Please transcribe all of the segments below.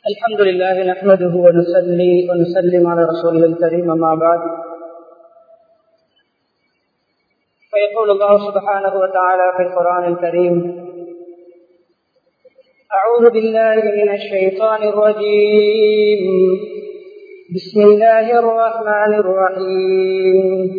الحمد لله نحمده ونصلي ونسلم على رسوله الكريم أما بعد فيقول الله سبحانه وتعالى في القرآن الكريم أعوذ بالله من الشيطان الرجيم بسم الله الرحمن الرحيم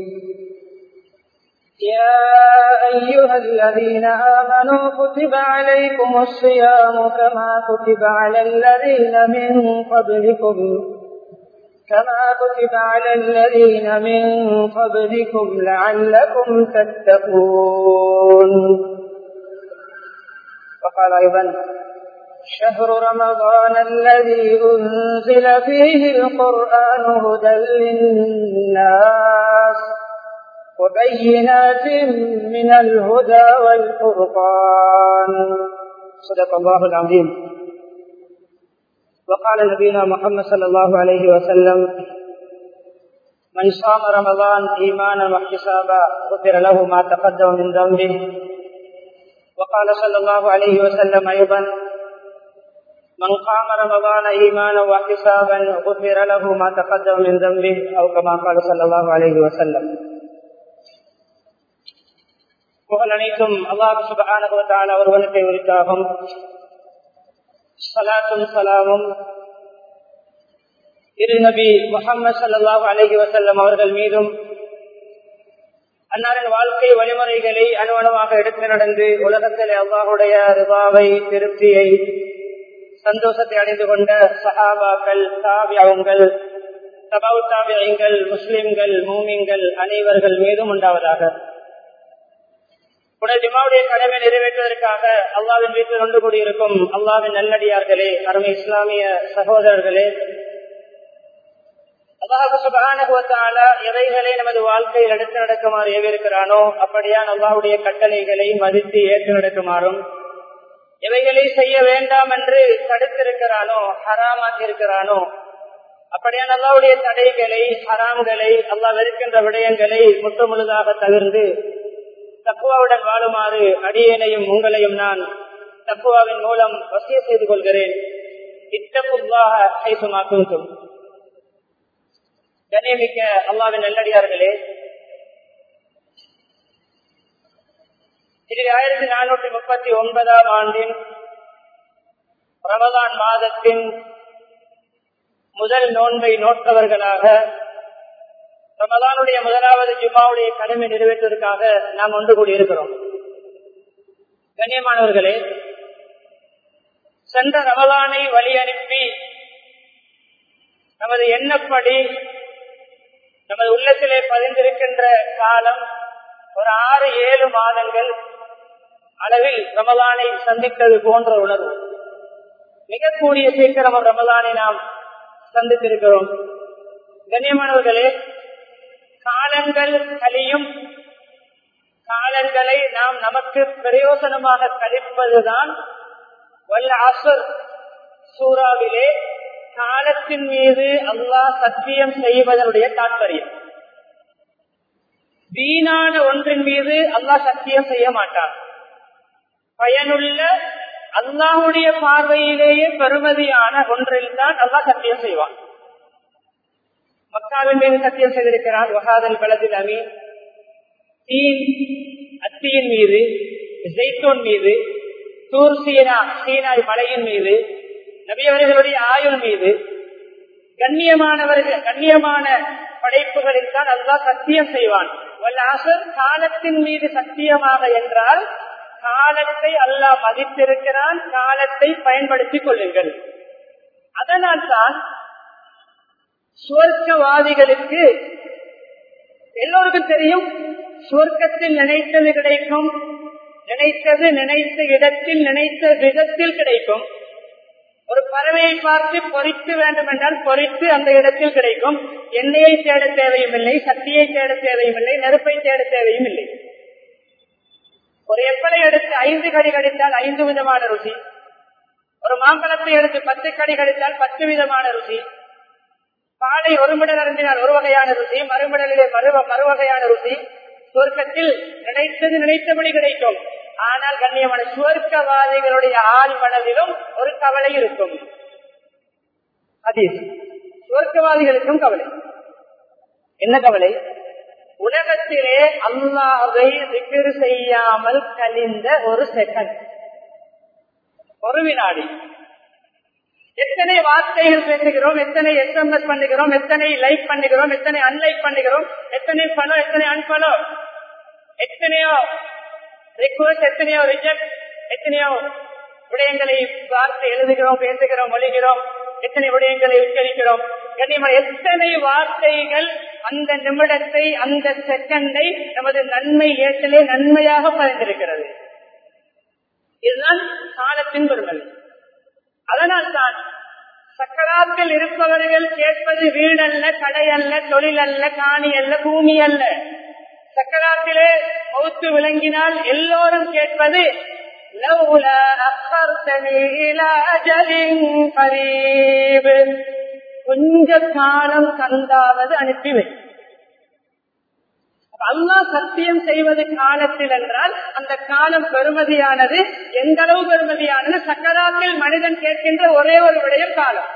يا أيها الذين آمنوا كتب عليكم الصيام كما كتب على الذين من قبلكم كما كتب على الذين من قبلكم لعلكم تتقون وقال أيضا شهر رمضان الذي أنزل فيه القرآن هدى للناس وبينات من الهدى والفرقان صدق الله العظيم وقال نبينا محمد صلى الله عليه وسلم من صام رمضان ايمانا واحتسابا غفر له ما تقدم من ذنبه وقال صلى الله عليه وسلم ايضا من قام رمضان ايمانا واحتسابا غفر له ما تقدم من ذنبه او كما قال صلى الله عليه وسلم புகழ் அனைத்தும் அல்லாஹு சுபான ஒருவனுக்கு உரித்தாகும் சலாத்தும் சலாமும் இரு நபி முகமது சல்லாஹு அலஹி வசல்லம் அவர்கள் மீதும் அன்னாரின் வாழ்க்கை வழிமுறைகளை அணுவணுவாக எடுத்து நடந்து உலகத்தில் அல்லாஹுடைய ரிவாவை திருப்தியை சந்தோஷத்தை அடைந்து கொண்ட சஹாபாக்கள் தாவியங்கள் தபாவு தாவியங்கள் முஸ்லிம்கள் மூமிங்கள் அனைவர்கள் மீதும் உண்டாவதாக உடல் ஜிமாவுடைய கடமை நிறைவேற்றுவதற்காக அல்லாவின் வீட்டில் ஒன்று கூடியிருக்கும் அல்லாவின் நல்லடியார்களே அருமை இஸ்லாமிய சகோதரர்களே அல்லாஹு சுபானுவத்தால எவைகளை நமது வாழ்க்கையில் எடுத்து நடக்குமாறு ஏவிருக்கிறானோ அப்படியான் அல்லாவுடைய கட்டளைகளை மதித்து ஏற்று நடக்குமாறும் எவைகளை செய்ய வேண்டாம் என்று தடுத்திருக்கிறானோ ஹராமாக்கி இருக்கிறானோ அப்படியான அல்லாவுடைய தடைகளை ஹராம்களை அல்லா வெறுக்கின்ற விடயங்களை முற்று முழுதாக தவிர்ந்து தக்குவாவுடன் வாழுமாறு அடியேனையும் உங்களையும் நான் தக்குவாவின் மூலம் வசிய செய்து கொள்கிறேன் இத்தப்புவாக கைசுமாக்கும் கண்ணியமிக்க அல்லாவின் நல்லடியார்களே இது ஆயிரத்தி நானூற்றி முப்பத்தி ஒன்பதாம் ஆண்டின் ரமதான் மாதத்தின் முதல் நோன்பை நோட்டவர்களாக ரமதானுடைய முதலாவது ஜுமாவுடைய கடமை நிறைவேற்றுவதற்காக நாம் ஒன்று கூடி இருக்கிறோம் கண்ணியமானவர்களே சென்ற ரமதானை வழி அனுப்பி நமது எண்ணப்படி நமது உள்ளத்திலே பதிந்திருக்கின்ற காலம் ஒரு ஆறு ஏழு மாதங்கள் அளவில் ரமதானை சந்தித்தது போன்ற உணர்வு மிக கூடிய சீக்கிரம் ரமதானை நாம் சந்தித்திருக்கிறோம் கண்ணியமானவர்களே காலங்கள் கழியும் காலங்களை நாம் நமக்கு பிரயோசனமாக கழிப்பதுதான் வல்ல அசர் சூறாவிலே காலத்தின் மீது அல்லாஹ் சத்தியம் செய்வதனுடைய தாற்பயம் வீணான ஒன்றின் மீது அல்லாஹ் சத்தியம் செய்ய மாட்டான் பயனுள்ள அல்லாஹுடைய பார்வையிலேயே பெருமதியான ஒன்றில் தான் அல்லாஹ் சத்தியம் செய்வான் மக்காவின் மீது சத்தியம் செய்திருக்கிறார் வகாதல் பலத்தில் அமீன் தீன் அத்தியின் மீது ஜெய்தோன் மீது தூர் சீனா சீனாய் மலையின் மீது நபியவர்களுடைய ஆயுள் மீது கண்ணியமானவர்கள் கண்ணியமான படைப்புகளில் தான் அதுதான் சத்தியம் செய்வான் காலத்தின் மீது சத்தியமாக என்றால் காலத்தை அல்லாஹ் மதித்திருக்கிறான் காலத்தை பயன்படுத்திக் கொள்ளுங்கள் அதனால் தான் சுவர்க்கவாதிகளுக்கு எல்லோருக்கும் தெரியும் சுவர்க்கத்தில் நினைத்தது கிடைக்கும் நினைத்தது நினைத்த இடத்தில் நினைத்த விதத்தில் கிடைக்கும் ஒரு பறவையை பார்த்து பொறித்து வேண்டும் என்றால் பொறித்து அந்த இடத்தில் கிடைக்கும் எண்ணெயை தேட தேவையும் இல்லை சக்தியை தேட தேவையும் இல்லை நெருப்பை தேட தேவையும் இல்லை ஒரு எப்பலை எடுத்து ஐந்து கடி கடித்தால் ஐந்து விதமான ருசி ஒரு மாம்பழத்தை எடுத்து பத்து கடி கடித்தால் பத்து விதமான ருசி பாலை ஒரு மிடல் அருந்தினால் ஒரு வகையான ருசி மறுமிடலிலே மறு மறுவகையான ருசி சொர்க்கத்தில் நினைத்தது நினைத்தபடி கிடைக்கும் ஆனால் கண்ணியமான சுவர்க்கவாதிகளுடைய ஆள் மனதிலும் ஒரு கவலை இருக்கும் ஹதீஸ் சுவர்க்கவாதிகளுக்கும் கவலை என்ன கவலை உலகத்திலே அல்லாவை திக்ரு செய்யாமல் கழிந்த ஒரு செகண்ட் ஒரு வினாடி எத்தனை வார்த்தைகள் பேசுகிறோம் எத்தனை எஸ்எம்எஸ் பண்ணுகிறோம் எத்தனை லைக் பண்ணுகிறோம் எத்தனை அன்லைக் பண்ணுகிறோம் எத்தனை பலோ எத்தனை அன்பலோ எத்தனையோ ரிக்வஸ்ட் எத்தனையோ ரிஜெக்ட் எத்தனையோ விடயங்களை பார்த்து எழுதுகிறோம் பேசுகிறோம் மொழிகிறோம் எத்தனை விடயங்களை உச்சரிக்கிறோம் கண்ணியமான எத்தனை வார்த்தைகள் அந்த நிமிடத்தை அந்த செகண்டை நமது நன்மை ஏற்றலே நன்மையாக பதிந்திருக்கிறது இதுதான் காலத்தின் பெருமதி அதனால் தான் சக்கராத்தில் இருப்பவர்கள் கேட்பது வீடல்ல கடை அல்ல தொழில் அல்ல காணி அல்ல பூமி அல்ல சக்கராத்திலே மௌத்து விளங்கினால் எல்லோரும் கேட்பது لولا أخرتني إلى أجل قريب கொஞ்ச காலம் கந்தாவது அனுப்பிவை அல்லாஹ் சத்தியம் செய்வது காலத்தில் என்றால் அந்த காலம் பெருமதியானது எந்த அளவு பெருமதியானது சக்கராத்தில் மனிதன் கேட்கின்ற ஒரே ஒரு விடயம் காலம்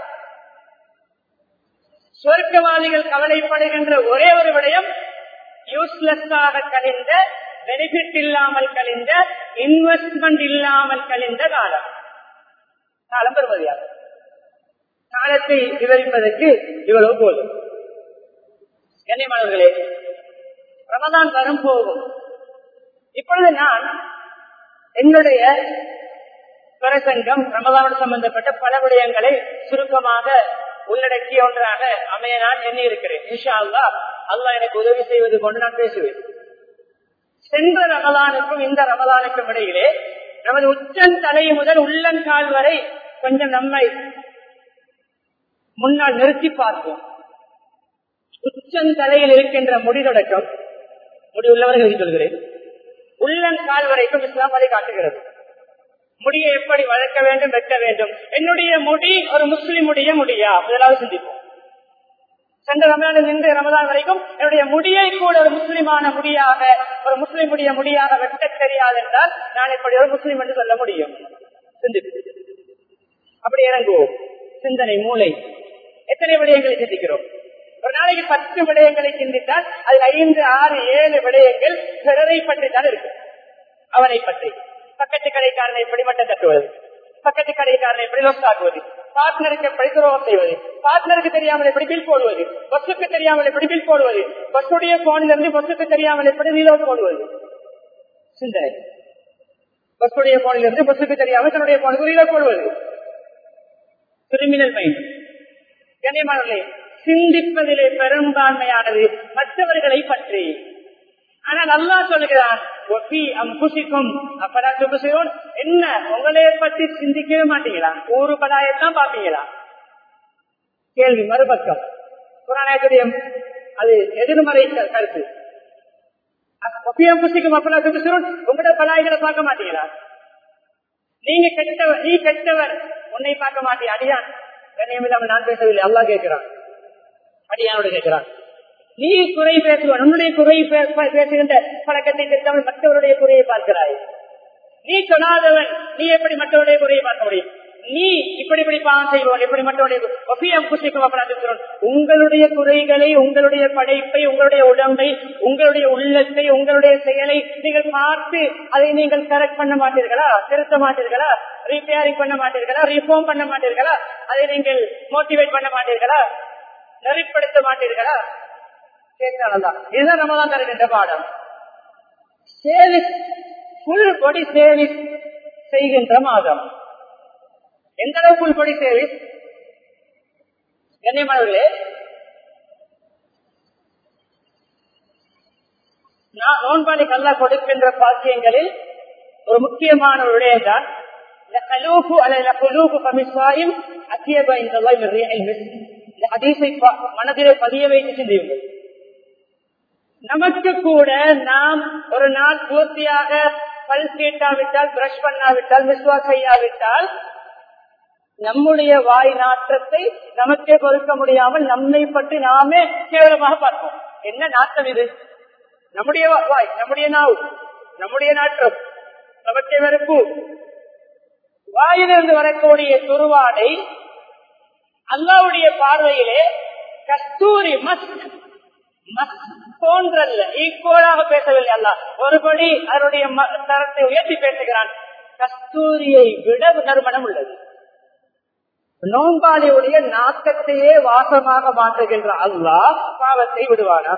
சுவர்க்கவாதிகள் கவலைப்படுகின்ற ஒரே ஒரு விடயம் யூஸ்லெஸ்ஸாக கழிந்த பெனிஃபிட் இல்லாமல் கழிந்த இன்வெஸ்ட்மெண்ட் இல்லாமல் கழிந்த காலம் காலம் பெறுமதியாகும் காலத்தை விவரிப்பதற்கு இவ்வளவு போதும் கண்ணியமானவர்களே ரமதான் வரும் போகும் இப்பொழுது நான் என்னுடைய பிரசங்கம் ரமதானோடு சம்பந்தப்பட்ட பல விடயங்களை சுருக்கமாக உள்ளடக்கிய ஒன்றாக அமைய நான் எண்ணி இருக்கிறேன் இன்ஷா அல்லா அல்லா எனக்கு உதவி செய்வது கொண்டு நான் பேசுவேன் சென்ற ரமதானுக்கும் இந்த ரமதானுக்கும் இடையிலே நமது உச்சன் தலை முதல் உள்ளங்கால் வரை கொஞ்சம் நம்மை முன்னால் நிறுத்தி பார்ப்போம் உச்சன் தலையில் இருக்கின்ற முடி தொடக்கம் முடி உள்ளவர்கள் சொல்கிறேன் உள்ளங்கால் வரைக்கும் இஸ்லாம் அதை காட்டுகிறது முடியை எப்படி வளர்க்க வேண்டும் வெட்ட வேண்டும் என்னுடைய முடி ஒரு முஸ்லிமுடைய முடியா முதலாவது சிந்திப்போம் சென்ற ரமதான் நின்று ரமதான் வரைக்கும் என்னுடைய முடியை கூட ஒரு முஸ்லிமான முடியாக ஒரு முஸ்லிமுடைய முடியாக வெட்ட தெரியாது என்றால் நான் இப்படி ஒரு முஸ்லிம் என்று சொல்ல முடியும் சிந்திப்பு அப்படி இறங்குவோம் சிந்தனை மூளை எத்தனை விடயங்களை சிந்திக்கிறோம் ஒரு நாளைக்கு பத்து விடயங்களை சிந்தித்தால் அதில் ஐந்து ஆறு ஏழு விடயங்கள் பிறரை பற்றி தான் இருக்கு அவனை பற்றி பக்கத்து கடைக்காரனை எப்படி மட்டம் தட்டுவது பக்கத்து கடைக்காரனை எப்படி லொஸ் ஆகுவது பார்ட்னருக்கு எப்படி துரோகம் செய்வது பார்ட்னருக்கு தெரியாமல் எப்படி பில் போடுவது பஸ்ஸுக்கு தெரியாமல் எப்படி பில் போடுவது பஸ்ஸுடைய போனில் இருந்து பஸ்ஸுக்கு தெரியாமல் எப்படி ரீலோட் போடுவது சிந்தனை பஸ்ஸுடைய போனில் இருந்து பஸ்ஸுக்கு தெரியாமல் தன்னுடைய போனுக்கு ரீலோட் போடுவது கிரிமினல் மைண்ட் கண்ணியமானவர்களே சிந்திப்பதிலே பெரும்பான்மையானது மற்றவர்களை பற்றி ஆனால் அல்லா சொல்கிறான் என்ன உங்களைய பற்றி சிந்திக்கவே மாட்டீங்களா ஊரு படாயத்தான் பாப்பீங்களா கேள்வி மறுபக்கம் புராணாயத்துடைய அது எதிர்மறை கருத்து புசிக்கும் அப்பலா சுபசிரோன் உங்களோட பலாய்களை பார்க்க மாட்டீங்களா நீங்க கெட்டவர் நீ கெட்டவர் உன்னை பார்க்க மாட்டீங்க அடியான் கண்ணியமில்லாம நான் பேசவில்லை அல்லா கேட்கிறான் அடியானோடு கேட்கிறான் நீ குறை பேசுவான் உன்னுடைய குறை பேசுகின்ற பழக்கத்தை தெரியாமல் மற்றவருடைய குறையை பார்க்கிறாய் நீ சொல்லாதவன் நீ எப்படி மற்றவருடைய குறையை பார்க்க முடியும் நீ இப்படி இப்படி பாவம் செய்வோம் எப்படி மற்றவருடைய உங்களுடைய குறைகளை உங்களுடைய படைப்பை உங்களுடைய உடம்பை உங்களுடைய உள்ளத்தை உங்களுடைய செயலை நீங்கள் பார்த்து அதை நீங்கள் கரெக்ட் பண்ண மாட்டீர்களா திருத்த மாட்டீர்களா ரீபேரிங் பண்ண மாட்டீர்களா ரிஃபார்ம் பண்ண மாட்டீர்களா அதை நீங்கள் மோட்டிவேட் பண்ண மாட்டீர்களா நெறிப்படுத்த மாட்டீர்களா கேட்கலாம் இதுதான் நம்ம தான் தருகின்ற பாடம் சேவிஸ் புல் கொடி சேவிஸ் செய்கின்ற மாதம் எந்த அளவு புல் கொடி சேவிஸ் கண்ணியமானவர்களே நோன்பாளி கல்லா கொடுக்கின்ற பாக்கியங்களில் ஒரு முக்கியமான ஒரு விடயம் தான் மனதிலே பதிய வைத்து சிந்தியுங்கள் நமக்கு கூட நாம் ஒரு நாள் பூர்த்தியாக பல் தீட்டாவிட்டால் பிரஷ் பண்ணாவிட்டால் விஸ்வாஸ் செய்யாவிட்டால் நம்முடைய வாய் நாற்றத்தை நமக்கே பொறுக்க முடியாமல் நம்மை பற்றி நாமே கேவலமாக பார்ப்போம் என்ன நாட்டம் இது நம்முடைய வாய் நம்முடைய நாவு நம்முடைய நாற்றம் நமக்கே வெறுப்பு வாயிலிருந்து வரக்கூடிய துருவாடை அல்லாவுடைய பார்வையிலே கஸ்தூரி மஸ்க் மஸ்க் போன்றல்ல ஈக்குவலாக பேசவில்லை அல்ல ஒருபடி அவருடைய தரத்தை உயர்த்தி பேசுகிறான் கஸ்தூரியை விட நறுமணம் உள்ளது நோம்பாளியுடைய நாக்கத்தையே வாசமாக மாற்றுகின்ற அல்லாஹ் பாவத்தை விடுவானா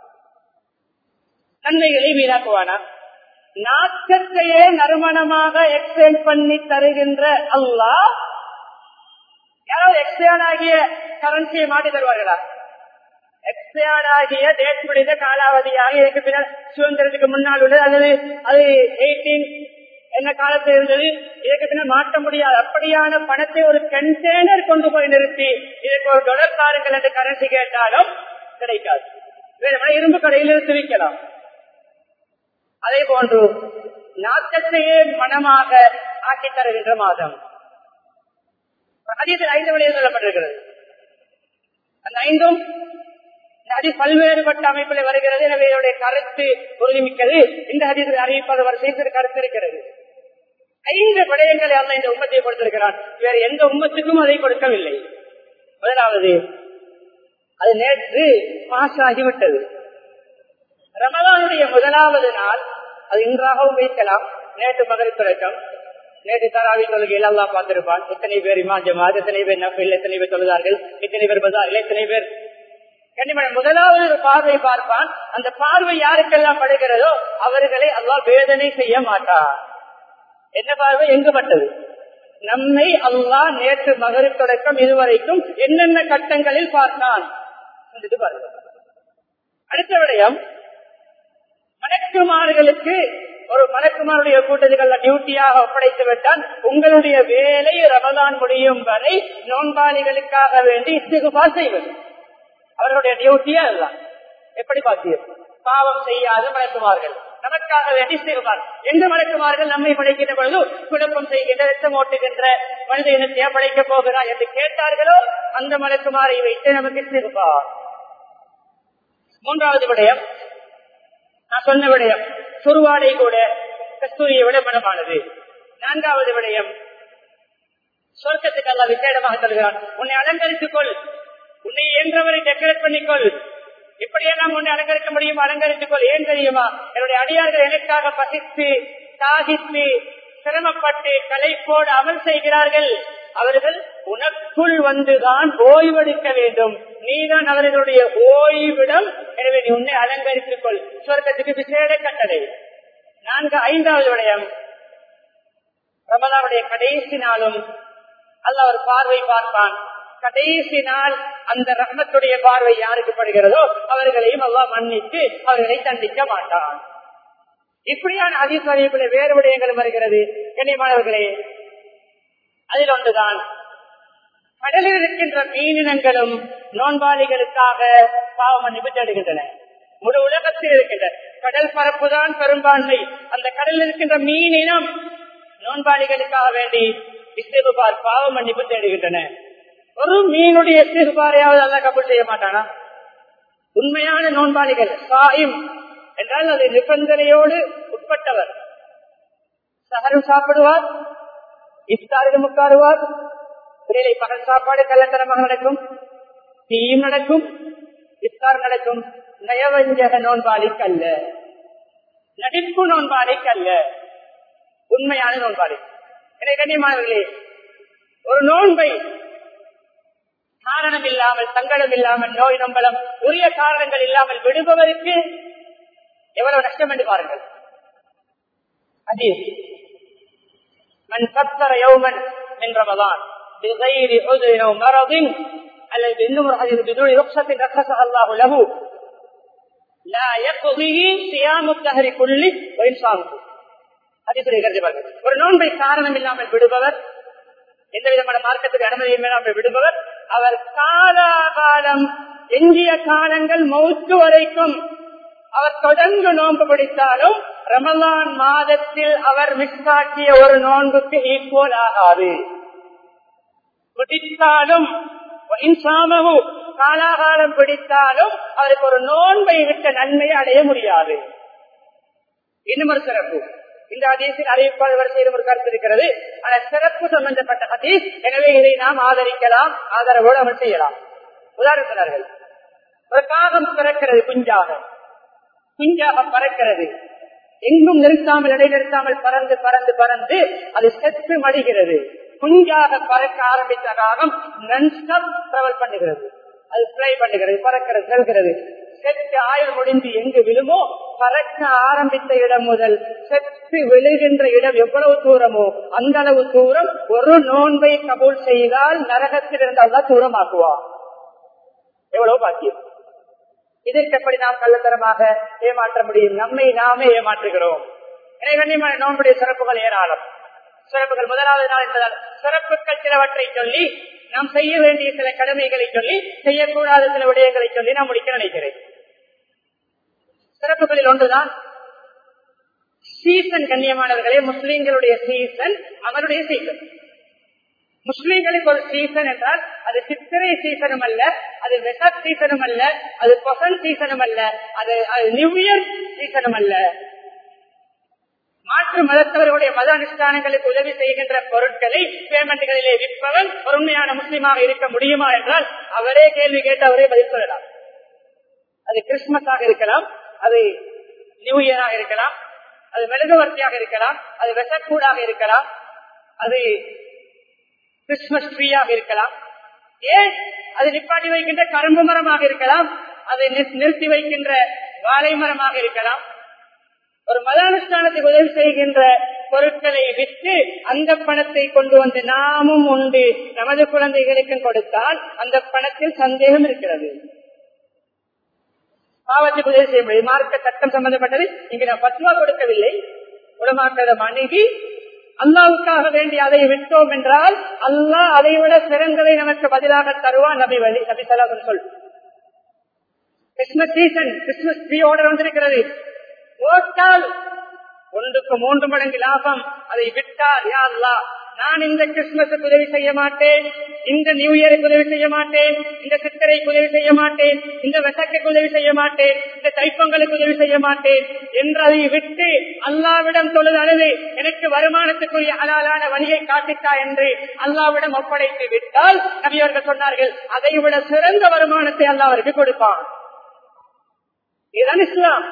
நன்மைகளை வீணாக்குவானா நாக்கத்தையே நறுமணமாக எக்ஸ்சேஞ்ச் பண்ணி தருகின்ற அல்லாஹ் யாராவது எக்ஸ்பயர்ட் ஆகிய கரன்சியை மாட்டி தருவார்களா எக்ஸ்பயர்ட் ஆகிய டேட் முடிந்த காலாவதியாக இதுக்கு பின்னால் சுதந்திரத்துக்கு முன்னால் உள்ளது அல்லது அது எயிட்டீன் என்ன காலத்தில் இருந்தது இதுக்கு பின்னால் மாற்ற முடியாது அப்படியான பணத்தை ஒரு கண்டெய்னர் கொண்டு போய் நிறுத்தி இதுக்கு ஒரு டொலர் காருங்கள் என்று கரன்சி கேட்டாலும் கிடைக்காது வேறு இரும்பு கடையில் இருந்து விற்கலாம் அதே போன்று நாட்டத்தையே மனமாக ஆக்கி தருகின்ற மாதம் அதில் ஐந்து வழியில் சொல்லப்பட்டிருக்கிறது அந்த ஐந்தும் அது பல்வேறுபட்ட அமைப்பில் வருகிறது எனவே இதனுடைய கருத்து உறுதிமிக்கது இந்த ஹதீசில் அறிவிப்பது வரிசையில் கருத்து இருக்கிறது ஐந்து விடயங்களை அல்ல இந்த உம்மத்தை கொடுத்திருக்கிறான் வேறு எந்த உம்மத்துக்கும் அதை கொடுக்கவில்லை முதலாவது அது நேற்று மாசாகிவிட்டது ரமதானுடைய முதலாவது நாள் அது இன்றாகவும் வைக்கலாம் நேற்று மகரி தொடக்கம் நேற்று தராவி தொழுகையில் அல்லா பார்த்திருப்பான் எத்தனை பேர் இமான் ஜமாத் எத்தனை பேர் நஃபில் எத்தனை பேர் தொழுதார்கள் எத்தனை பேர் பசார் எத்தனை பேர் கண்ணிமன் முதலாவது ஒரு பார்வை பார்ப்பான் அந்த பார்வை யாருக்கெல்லாம் படுகிறதோ அவர்களை அல்லா வேதனை செய்ய மாட்டார் என்ன பார்வை எங்கு பட்டது நம்மை அல்லா நேற்று மகரி தொடக்கம் இதுவரைக்கும் என்னென்ன கட்டங்களில் பார்த்தான் பாருங்க அடுத்த விடயம் மலக்குமார்களுக்கு ஒரு மலக்குமாருடைய கூட்டத்துகள் டியூட்டியாக ஒப்படைத்து விட்டால் உங்களுடைய வேலை ரமதான் முடியும் வரை நோன்பாளிகளுக்காக வேண்டி இஸ்திகுபா செய்வது அவர்களுடைய டியூட்டியா அதுதான் எப்படி பார்த்தீர்கள் பாவம் செய்யாத மலக்குமார்கள் நமக்காக வேண்டி செய்வார் எந்த மலக்குமார்கள் நம்மை படைக்கின்ற பொழுது குழப்பம் செய்கின்ற ரத்தம் ஓட்டுகின்ற மனித இனத்தையா படைக்கப் போகிறார் என்று கேட்டார்களோ அந்த மலக்குமாரை வைத்து நமக்கு சிறுபார் மூன்றாவது விடயம் நான் சொன்ன விடயம் சுருவாடை கூட கஸ்தூரியை விட மனமானது நான்காவது விடயம் சொர்க்கத்துக்கு அல்ல விசேடமாக தருகிறான் உன்னை அலங்கரித்துக் கொள் உன்னை என்றவரை டெக்கரேட் பண்ணிக்கொள் இப்படியெல்லாம் உன்னை அலங்கரிக்க முடியும் அலங்கரித்துக் கொள் ஏன் தெரியுமா என்னுடைய அடியார்கள் எனக்காக பசித்து சாகித்து சிரமப்பட்டு கலைப்போடு அமல் செய்கிறார்கள் அவர்கள் உனக்குள் வந்துதான் ஓய்வெடுக்க வேண்டும் நீதான் அவர்களுடைய ஓய்விடம் எனவே நீ உன்னை அலங்கரித்துக் கொள் சொர்க்கத்துக்கு விசேட கட்டளை நான்கு ஐந்தாவது விடயம் ரமதாவுடைய கடைசி நாளும் அல்ல ஒரு பார்வை பார்ப்பான் கடைசி நாள் அந்த ரத்னத்துடைய பார்வை யாருக்கு படுகிறதோ அவர்களையும் அல்லா மன்னித்து அவர்களை தண்டிக்க மாட்டான் இப்படியான அதிசயப்பில் வேறு விடயங்களும் வருகிறது கண்ணியமானவர்களே அதில் ஒன்றுதான் கடலில் இருக்கின்ற மீனினங்களும் நோன்பாளிகளுக்காக பாவம் நிபுத்தடுகின்றன முழு உலகத்தில் இருக்கின்ற கடல் பரப்புதான் பெரும்பான்மை அந்த கடலில் இருக்கின்ற மீனினம் நோன்பாளிகளுக்காக வேண்டி இஸ்திகுபார் பாவ மன்னிப்பு தேடுகின்றன ஒரு மீனுடைய இஸ்திகுபாரையாவது அல்ல கபூல் செய்ய மாட்டானா உண்மையான நோன்பாளிகள் சாயும் என்றால் அது நிபந்தனையோடு உட்பட்டவர் சகரும் சாப்பிடுவார் இஃப்தாரிடம் உட்காருவார் வெளியிலே பகல் சாப்பாடு கள்ளத்தனமாக நடக்கும் தீயும் நடக்கும் இஃப்தார் நடக்கும் நயவஞ்சக நோன்பாளிக்கு அல்ல நடிப்பு நோன்பாளிக்கு அல்ல உண்மையான நோன்பாளி எனவே கண்ணியமானவர்களே ஒரு நோன்பை காரணம் இல்லாமல் சங்கடம் இல்லாமல் நோய் நம்பலம் உரிய காரணங்கள் இல்லாமல் விடுபவருக்கு எவ்வளவு நஷ்டம் என்று பாருங்கள் அதீஸ் من كفر يوما من رمضان بغير عذر او مرض الذي بانه حديث بدون رخصة رخصها الله له لا يقضي صيام الدهر كله وإنصامه ஒரு நோன்பை காரணம் இல்லாமல் விடுபவர் எந்த விதமான மார்க்கத்துக்கு அனுமதி இல்லாமல் விடுபவர் அவர் காலாகாலம் எஞ்சிய காலங்கள் மௌத்து வரைக்கும் அவர் தொடர்ந்து நோன்பு பிடித்தாலும் ரமலான் மாதத்தில் அவர் மிஸ்காக்கிய ஒரு நோன்புக்கு ஈக்குவல் ஆகாது பிடித்தாலும் காலாகாலம் பிடித்தாலும் அவருக்கு ஒரு நோன்பை விட்ட நன்மையை அடைய முடியாது இன்னும் ஒரு சிறப்பு இந்த ஹதீஸில் அறிவிப்பாளர் வரிசையிலும் ஒரு கருத்து இருக்கிறது ஆனால் சிறப்பு சம்பந்தப்பட்ட ஹதீஸ் எனவே இதை நாம் ஆதரிக்கலாம் ஆதரவோடு அமல் செய்யலாம் உதாரணத்தினார்கள் ஒரு காகம் பிறக்கிறது குஞ்சாக குஞ்சாக பறக்கிறது எங்கும் நிறுத்தாமல் இடை நிறுத்தாமல் பறந்து பறந்து பறந்து அது செத்து மடிகிறது குஞ்சாக பறக்க ஆரம்பித்த காகம் நன்ஸ்டாப் டிராவல் பண்ணுகிறது அது பிளை பண்ணுகிறது பறக்கிறது செல்கிறது செத்து ஆயுள் முடிந்து எங்கு விழுமோ பறக்க ஆரம்பித்த இடம் முதல் செத்து விழுகின்ற இடம் எவ்வளவு தூரமோ அந்த அளவு தூரம் ஒரு நோன்பை கபூல் செய்தால் நரகத்தில் இருந்தால்தான் தூரமாக்குவார் எவ்வளவு பாக்கியம் இதற்கு எப்படி நாம் கள்ளத்தரமாக ஏமாற்ற முடியும் நம்மை நாமே ஏமாற்றுகிறோம் எனவே கண்ணியமான நோன்புடைய சிறப்புகள் ஏராளம் சிறப்புகள் முதலாவது நாள் என்பதால் சிறப்புகள் சிலவற்றை சொல்லி நாம் செய்ய வேண்டிய சில கடமைகளை சொல்லி செய்யக்கூடாத சில விடயங்களை சொல்லி நான் முடிக்க நினைக்கிறேன் சிறப்புகளில் ஒன்றுதான் சீசன் கண்ணியமானவர்களே முஸ்லீம்களுடைய சீசன் அவருடைய சீசன் முஸ்லீம்களுக்கு ஒரு சீசன் என்றால் அது சித்திரை சீசனும் அல்ல அது வெசட் சீசனும் அல்ல அது பொசன் சீசனும் அல்ல அது நியூ இயர் சீசனும் அல்ல மாற்று மதத்தவர்களுடைய மத அனுஷ்டானங்களுக்கு உதவி செய்கின்ற பொருட்களை பேமெண்ட்களிலே விற்பவன் ஒரு உண்மையான முஸ்லீமாக இருக்க முடியுமா என்றால் அவரே கேள்வி கேட்டு அவரே பதில் சொல்லலாம் அது கிறிஸ்துமஸாக இருக்கலாம் அது நியூ இயராக இருக்கலாம் அது மெழுகுவர்த்தியாக இருக்கலாம் அது வெசக்கூடாக இருக்கலாம் அது கிறிஸ்துமஸ் ட்ரீயாக இருக்கலாம் ஏன் அது நிப்பாட்டி வைக்கின்ற கரும்பு மரமாக இருக்கலாம் அதை நிறுத்தி வைக்கின்ற வாழை மரமாக இருக்கலாம் ஒரு மதானுஷ்டானத்துக்கு உதவி செய்கின்ற பொருட்களை விற்று அந்த பணத்தை கொண்டு வந்து நாமும் உண்டு நமது குழந்தைகளுக்கும் கொடுத்தால் அந்த பணத்தில் சந்தேகம் இருக்கிறது பாவத்துக்கு உதவி செய்ய முடியும் மார்க்க சட்டம் சம்பந்தப்பட்டது இங்கு நான் பத்துவா கொடுக்கவில்லை உடமாக்கிறத மனைவி அல்லாவுக்காக வேண்டி அதை விட்டோம் என்றால் அல்லாஹ் அதை விட சிறந்ததை நமக்கு பதிலாக தருவான் நபி வழி நபி சலாசன் சொல் Christmas season Christmas tree order வந்திருக்கிறது ஓட்டால் ஒன்றுக்கு மூன்று மடங்கு லாபம் அதை விட்டால் யா அல்லா நான் இந்த கிறிஸ்துமஸுக்கு உதவி செய்ய மாட்டேன் இந்த நியூ இயருக்கு உதவி செய்ய மாட்டேன் இந்த சித்திரைக்கு உதவி செய்ய மாட்டேன் இந்த வெசக்குக்கு உதவி செய்ய மாட்டேன் இந்த தைப்பொங்கலுக்கு உதவி செய்ய மாட்டேன் என்று அதை விட்டு அல்லாவிடம் தொழுது அழுது எனக்கு வருமானத்துக்குரிய அலாலான வழியை காட்டித்தா என்று அல்லாவிடம் ஒப்படைத்து விட்டால் நபியவர்கள் சொன்னார்கள் அதை விட சிறந்த வருமானத்தை அல்லாவிற்கு கொடுப்பான் இதுதான் இஸ்லாம்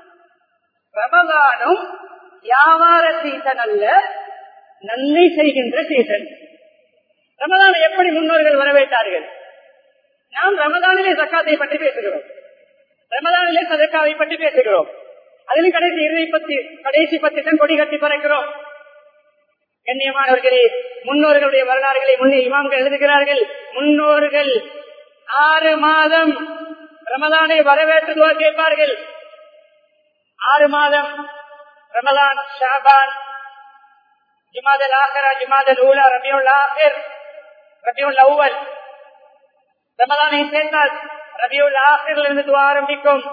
ரமதானும் வியாபார சீசன் அல்ல நன்மை செய்கின்ற சீசன் ரமதானை எப்படி முன்னோர்கள் வரவேற்றார்கள் நாம் ரமதானிலே சக்காத்தை பற்றி பேசுகிறோம் ரமதானிலே சதக்காவை பற்றி பேசுகிறோம் அதிலும் கடைசி இறுதி பத்தி கடைசி பத்தி தான் கொடி கட்டி பறக்கிறோம் கண்ணியமானவர்களே முன்னோர்களுடைய வரலாறுகளை முன்னே இமாம்கள் எழுதுகிறார்கள் முன்னோர்கள் ஆறு மாதம் ரமதானை வரவேற்றுவா கேட்பார்கள் ஆறு மாதம் ரமதான் ஷாபான் ஜுமாதல் ஆஹரா ஜுமாதல் ஊலா ரபியுல் ஆஹிர் ரபியுல் அவ்வல் ரமதானை சேர்ந்தால் ரபியுல் ஆஹிரில் இருந்து துவா ஆரம்பிக்கும்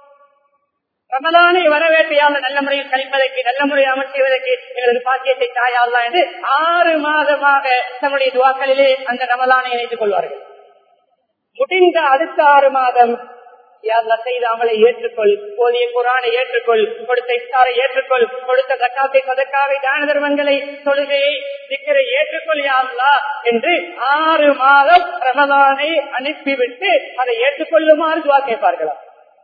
ரமதானை வரவேற்றையால் நல்ல முறையில் கழிப்பதற்கு நல்ல முறையில் அமல் செய்வதற்கு எங்களது பாக்கியத்தை தாயாளா என்று ஆறு மாதமாக தம்முடைய துவாக்களிலே அந்த ரமதானை இணைத்துக் கொள்வார்கள் முடிந்த அடுத்த ஆறு மாதம் யாரெல்லாம் செய்த அமலை ஏற்றுக்கொள் போதிய குரானை ஏற்றுக்கொள் கொடுத்த இஃப்தாரை ஏற்றுக்கொள் கொடுத்த சக்காத்தை சதக்காவை தான தர்மங்களை தொழுகையை சிக்கரை ஏற்றுக்கொள் யாருலா என்று ஆறு மாதம் ரமதானை அனுப்பிவிட்டு அதை ஏற்றுக்கொள்ளுமாறு துவா கேட்பார்களா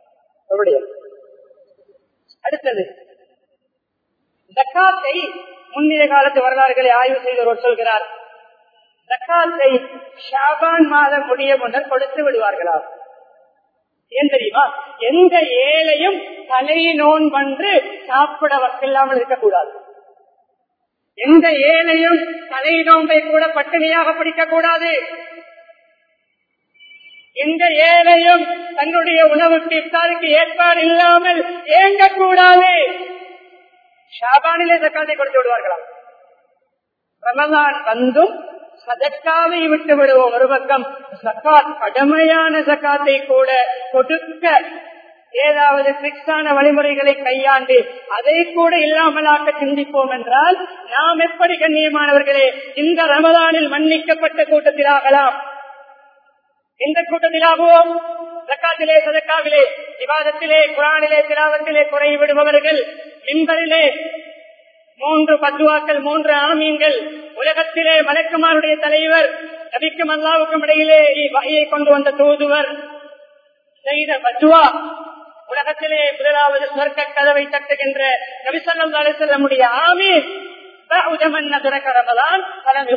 அடுத்தது ஜக்காத்தை முன்னிய காலத்து வரலாறுகளை ஆய்வு செய்தவர் சொல்கிறார் ஜக்காத்தை ஷாபான் மாதம் முடிய முன்னர் கொடுத்து விடுவார்களா ஏன் தெரியுமா எந்த ஏழையும் தலை நோன்பன்று சாப்பிட வக்கில்லாமல் இருக்கக்கூடாது எந்த ஏழையும் தலை நோன்பை கூட பட்டினியாக பிடிக்க கூடாது எந்த ஏழையும் தன்னுடைய உணவுக்கு இஃப்தாருக்கு ஏற்பாடு இல்லாமல் ஏங்கக்கூடாது ஷாபானிலே சக்காத்தை கொடுத்து விடுவார்களாம் ரமதான் வந்தும் சதக்காவை விட்டு விடுவோம் ஒரு பக்கம் சக்காத் கடமையான சக்காத்தை கூட கொடுக்க ஏதாவது பிக்ஸான வழிமுறைகளை கையாண்டு அதை கூட இல்லாமலாக்க சிந்திப்போம் என்றால் நாம் எப்படி கண்ணியமானவர்களே இந்த ரமதானில் மன்னிக்கப்பட்ட கூட்டத்தில் ஆகலாம் எந்த கூட்டத்திலாகுவோம் சக்காத்திலே சதக்காவிலே விவாதத்திலே குரானிலே திராவத்திலே குறை விடுபவர்கள் மின்பரிலே மூன்று பத்துவாக்கள் மூன்று ஆமீன்கள் உலகத்திலே மலக்குமாருடைய தலைவர் நபிக்கும் அல்லாவுக்கும் இடையிலே வகையை கொண்டு வந்த தூதுவர் செய்த பத்துவா உலகத்திலே முதலாவது சொர்க்க கதவை தட்டுகின்ற நபிசல்லம் அலிசல்லமுடைய ஆமீன் ரமதான் பலம்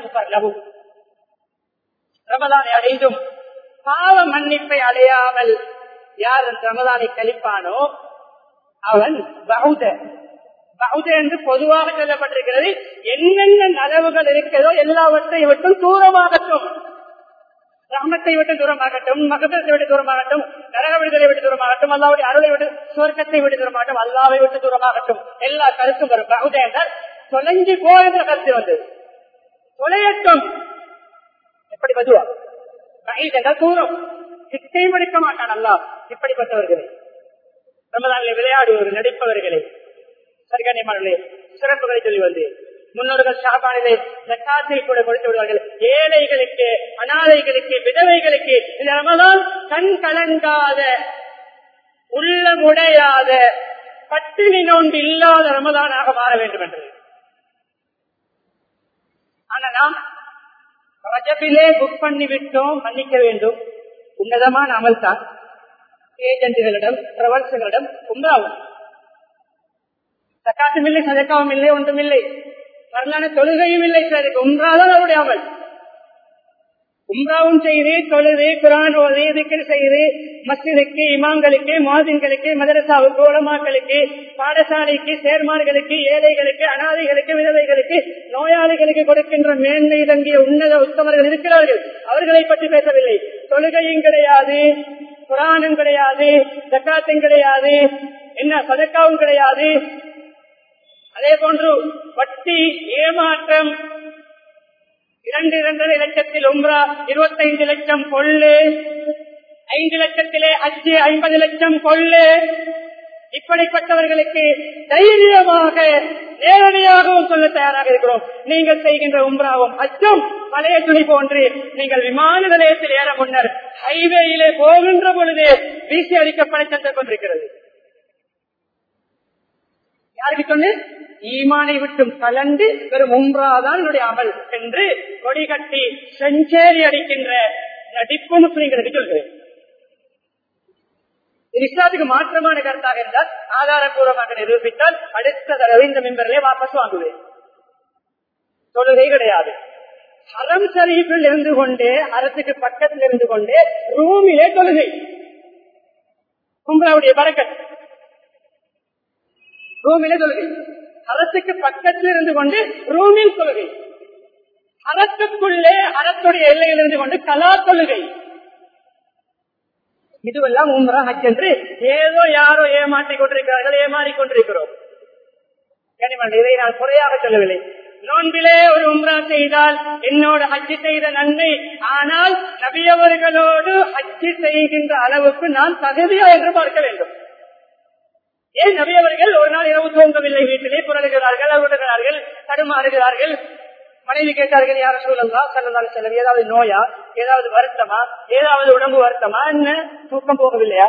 ரமதானை அடைந்தும் பாவ மன்னிப்பை அடையாமல் யார் அந்த ரமதானை கழிப்பானோ அவன் பௌத பௌத என்று பொதுவாக சொல்லப்பட்டிருக்கிறது என்னென்ன நலவுகள் இருக்கிறதோ எல்லாவற்றையும் விட்டும் தூரமாகட்டும் ரஹமத்தை விட்டு தூரமாகட்டும் மகபத்தை விட்டு தூரமாகட்டும் நரக விடுதலை விட்டு தூரமாகட்டும் அல்லாவுடைய அருளை விட்டு சுவர்க்கத்தை விட்டு தூரமாகட்டும் அல்லாவை விட்டு தூரமாகட்டும் எல்லா கருத்தும் வரும் பகுத என்றால் தொலைஞ்சு போ என்ற கருத்து வந்து தொலையட்டும் எப்படி பதுவா பைத் என்றால் தூரம் சிட்டை மடிக்க மாட்டான் அல்லா இப்படிப்பட்டவர்களை ரமதானில் விளையாடுவர்கள் நடிப்பவர்களை சரிகனியமானே சிறப்புகளை சொல்லி வந்து முன்னோர்கள் ஷாபானிலே ஜக்காத்தை கூட கொடுத்து விடுவார்கள் ஏழைகளுக்கு அனாதைகளுக்கு விதவைகளுக்கு இந்த ரமதான் கண் கலங்காத உள்ளமுடையாத பட்டினி நோன்பு இல்லாத ரமதானாக மாற வேண்டும் என்று ஆனா நாம் ரஜபிலே புக் பண்ணி விட்டோம் மன்னிக்க வேண்டும் உன்னதமான அமல் தான் ஏஜென்ட்டுகளிடம் பிரவல்சங்களிடம் உண்டாகும் சக்காத்தும் இல்லை சதக்காவும் இல்லை ஒன்றும் இல்லை வரலான தொழுகையும் இல்லை சார் உம்ராதான் அவருடைய அமல் உம்ராவும் செய்து தொழுது குரான் ஓது திக்கர் செய்து மஸ்ஜிதுக்கு இமாம்களுக்கு மாதின்களுக்கு மதரசாவுக்கு உலமாக்களுக்கு பாடசாலைக்கு சேர்மார்களுக்கு ஏழைகளுக்கு அனாதைகளுக்கு விதவைகளுக்கு நோயாளிகளுக்கு கொடுக்கின்ற மேன்மை தங்கிய உன்னத உத்தமர்கள் இருக்கிறார்கள் அவர்களை பற்றி பேசவில்லை தொழுகையும் கிடையாது குரானும் கிடையாது ஜக்காத்தும் கிடையாது என்ன சதக்காவும் கிடையாது அதே போன்று வட்டி ஏமாற்றம் இரண்டு இரண்டரை லட்சத்தில் உம்ரா இருபத்தைந்து லட்சம் கொள்ளு ஐந்து லட்சத்திலே அச்சு ஐம்பது லட்சம் கொள்ளு இப்படிப்பட்டவர்களுக்கு தைரியமாக நேரடியாகவும் சொல்ல தயாராக இருக்கிறோம் நீங்கள் செய்கின்ற உம்ராவும் அச்சும் பழைய துணி போன்று நீங்கள் விமான நிலையத்தில் ஏற முன்னர் ஹைவேயிலே போகின்ற பொழுது வீசி அளிக்கப்பட சென்று கொண்டிருக்கிறது யாருக்கு சொன்னு ஈமானை விட்டும் கலந்து வெறும் உம்ராதான் என்னுடைய அமல் என்று கொடி கட்டி செஞ்சேரி அடிக்கின்ற நடிப்பு முஸ்லிம்களுக்கு சொல்கிறேன் இது இஸ்லாத்துக்கு மாற்றமான கருத்தாக இருந்தால் ஆதாரபூர்வமாக நிரூபித்தால் அடுத்த தடவை இந்த மெம்பர்களே வாபஸ் வாங்குவேன் தொழுகை கிடையாது ஹரம் ஷரீஃபில் இருந்து கொண்டே அரசுக்கு பக்கத்தில் இருந்து கொண்டே ரூமிலே தொழுகை கும்பலாவுடைய பறக்கத் ரூமிலே தொழுகை அரசுக்கு பக்கத்தில் இருந்து கொண்டு ரூமில் தொழுகை அறத்துக்குள்ளே அறத்துடைய எல்லையில் இருந்து கொண்டு கலா தொழுகை இதுவெல்லாம் உம்ரா ஹஜ் என்று ஏதோ யாரோ ஏமாற்றிக் கொண்டிருக்கிறார்கள் ஏமாறிக் கொண்டிருக்கிறோம் இதை நான் குறையாக சொல்லவில்லை நோன்பிலே ஒரு உம்ரா செய்தால் என்னோட ஹஜ்ஜி செய்த நன்மை ஆனால் நபியவர்களோடு ஹஜ்ஜி செய்கின்ற அளவுக்கு நான் தகுதியா என்று பார்க்க வேண்டும் ஏன் நபியவர்கள் ஒரு நாள் இரவு தூங்கவில்லை வீட்டிலே புரளுகிறார்கள் அழுகிறார்கள் தடுமாறுகிறார்கள் மனைவி கேட்டார்கள் யார சூழல்லா செல்லந்தாலும் செல்லம் ஏதாவது நோயா ஏதாவது வருத்தமா ஏதாவது உடம்பு வருத்தமா என்ன தூக்கம் போகவில்லையா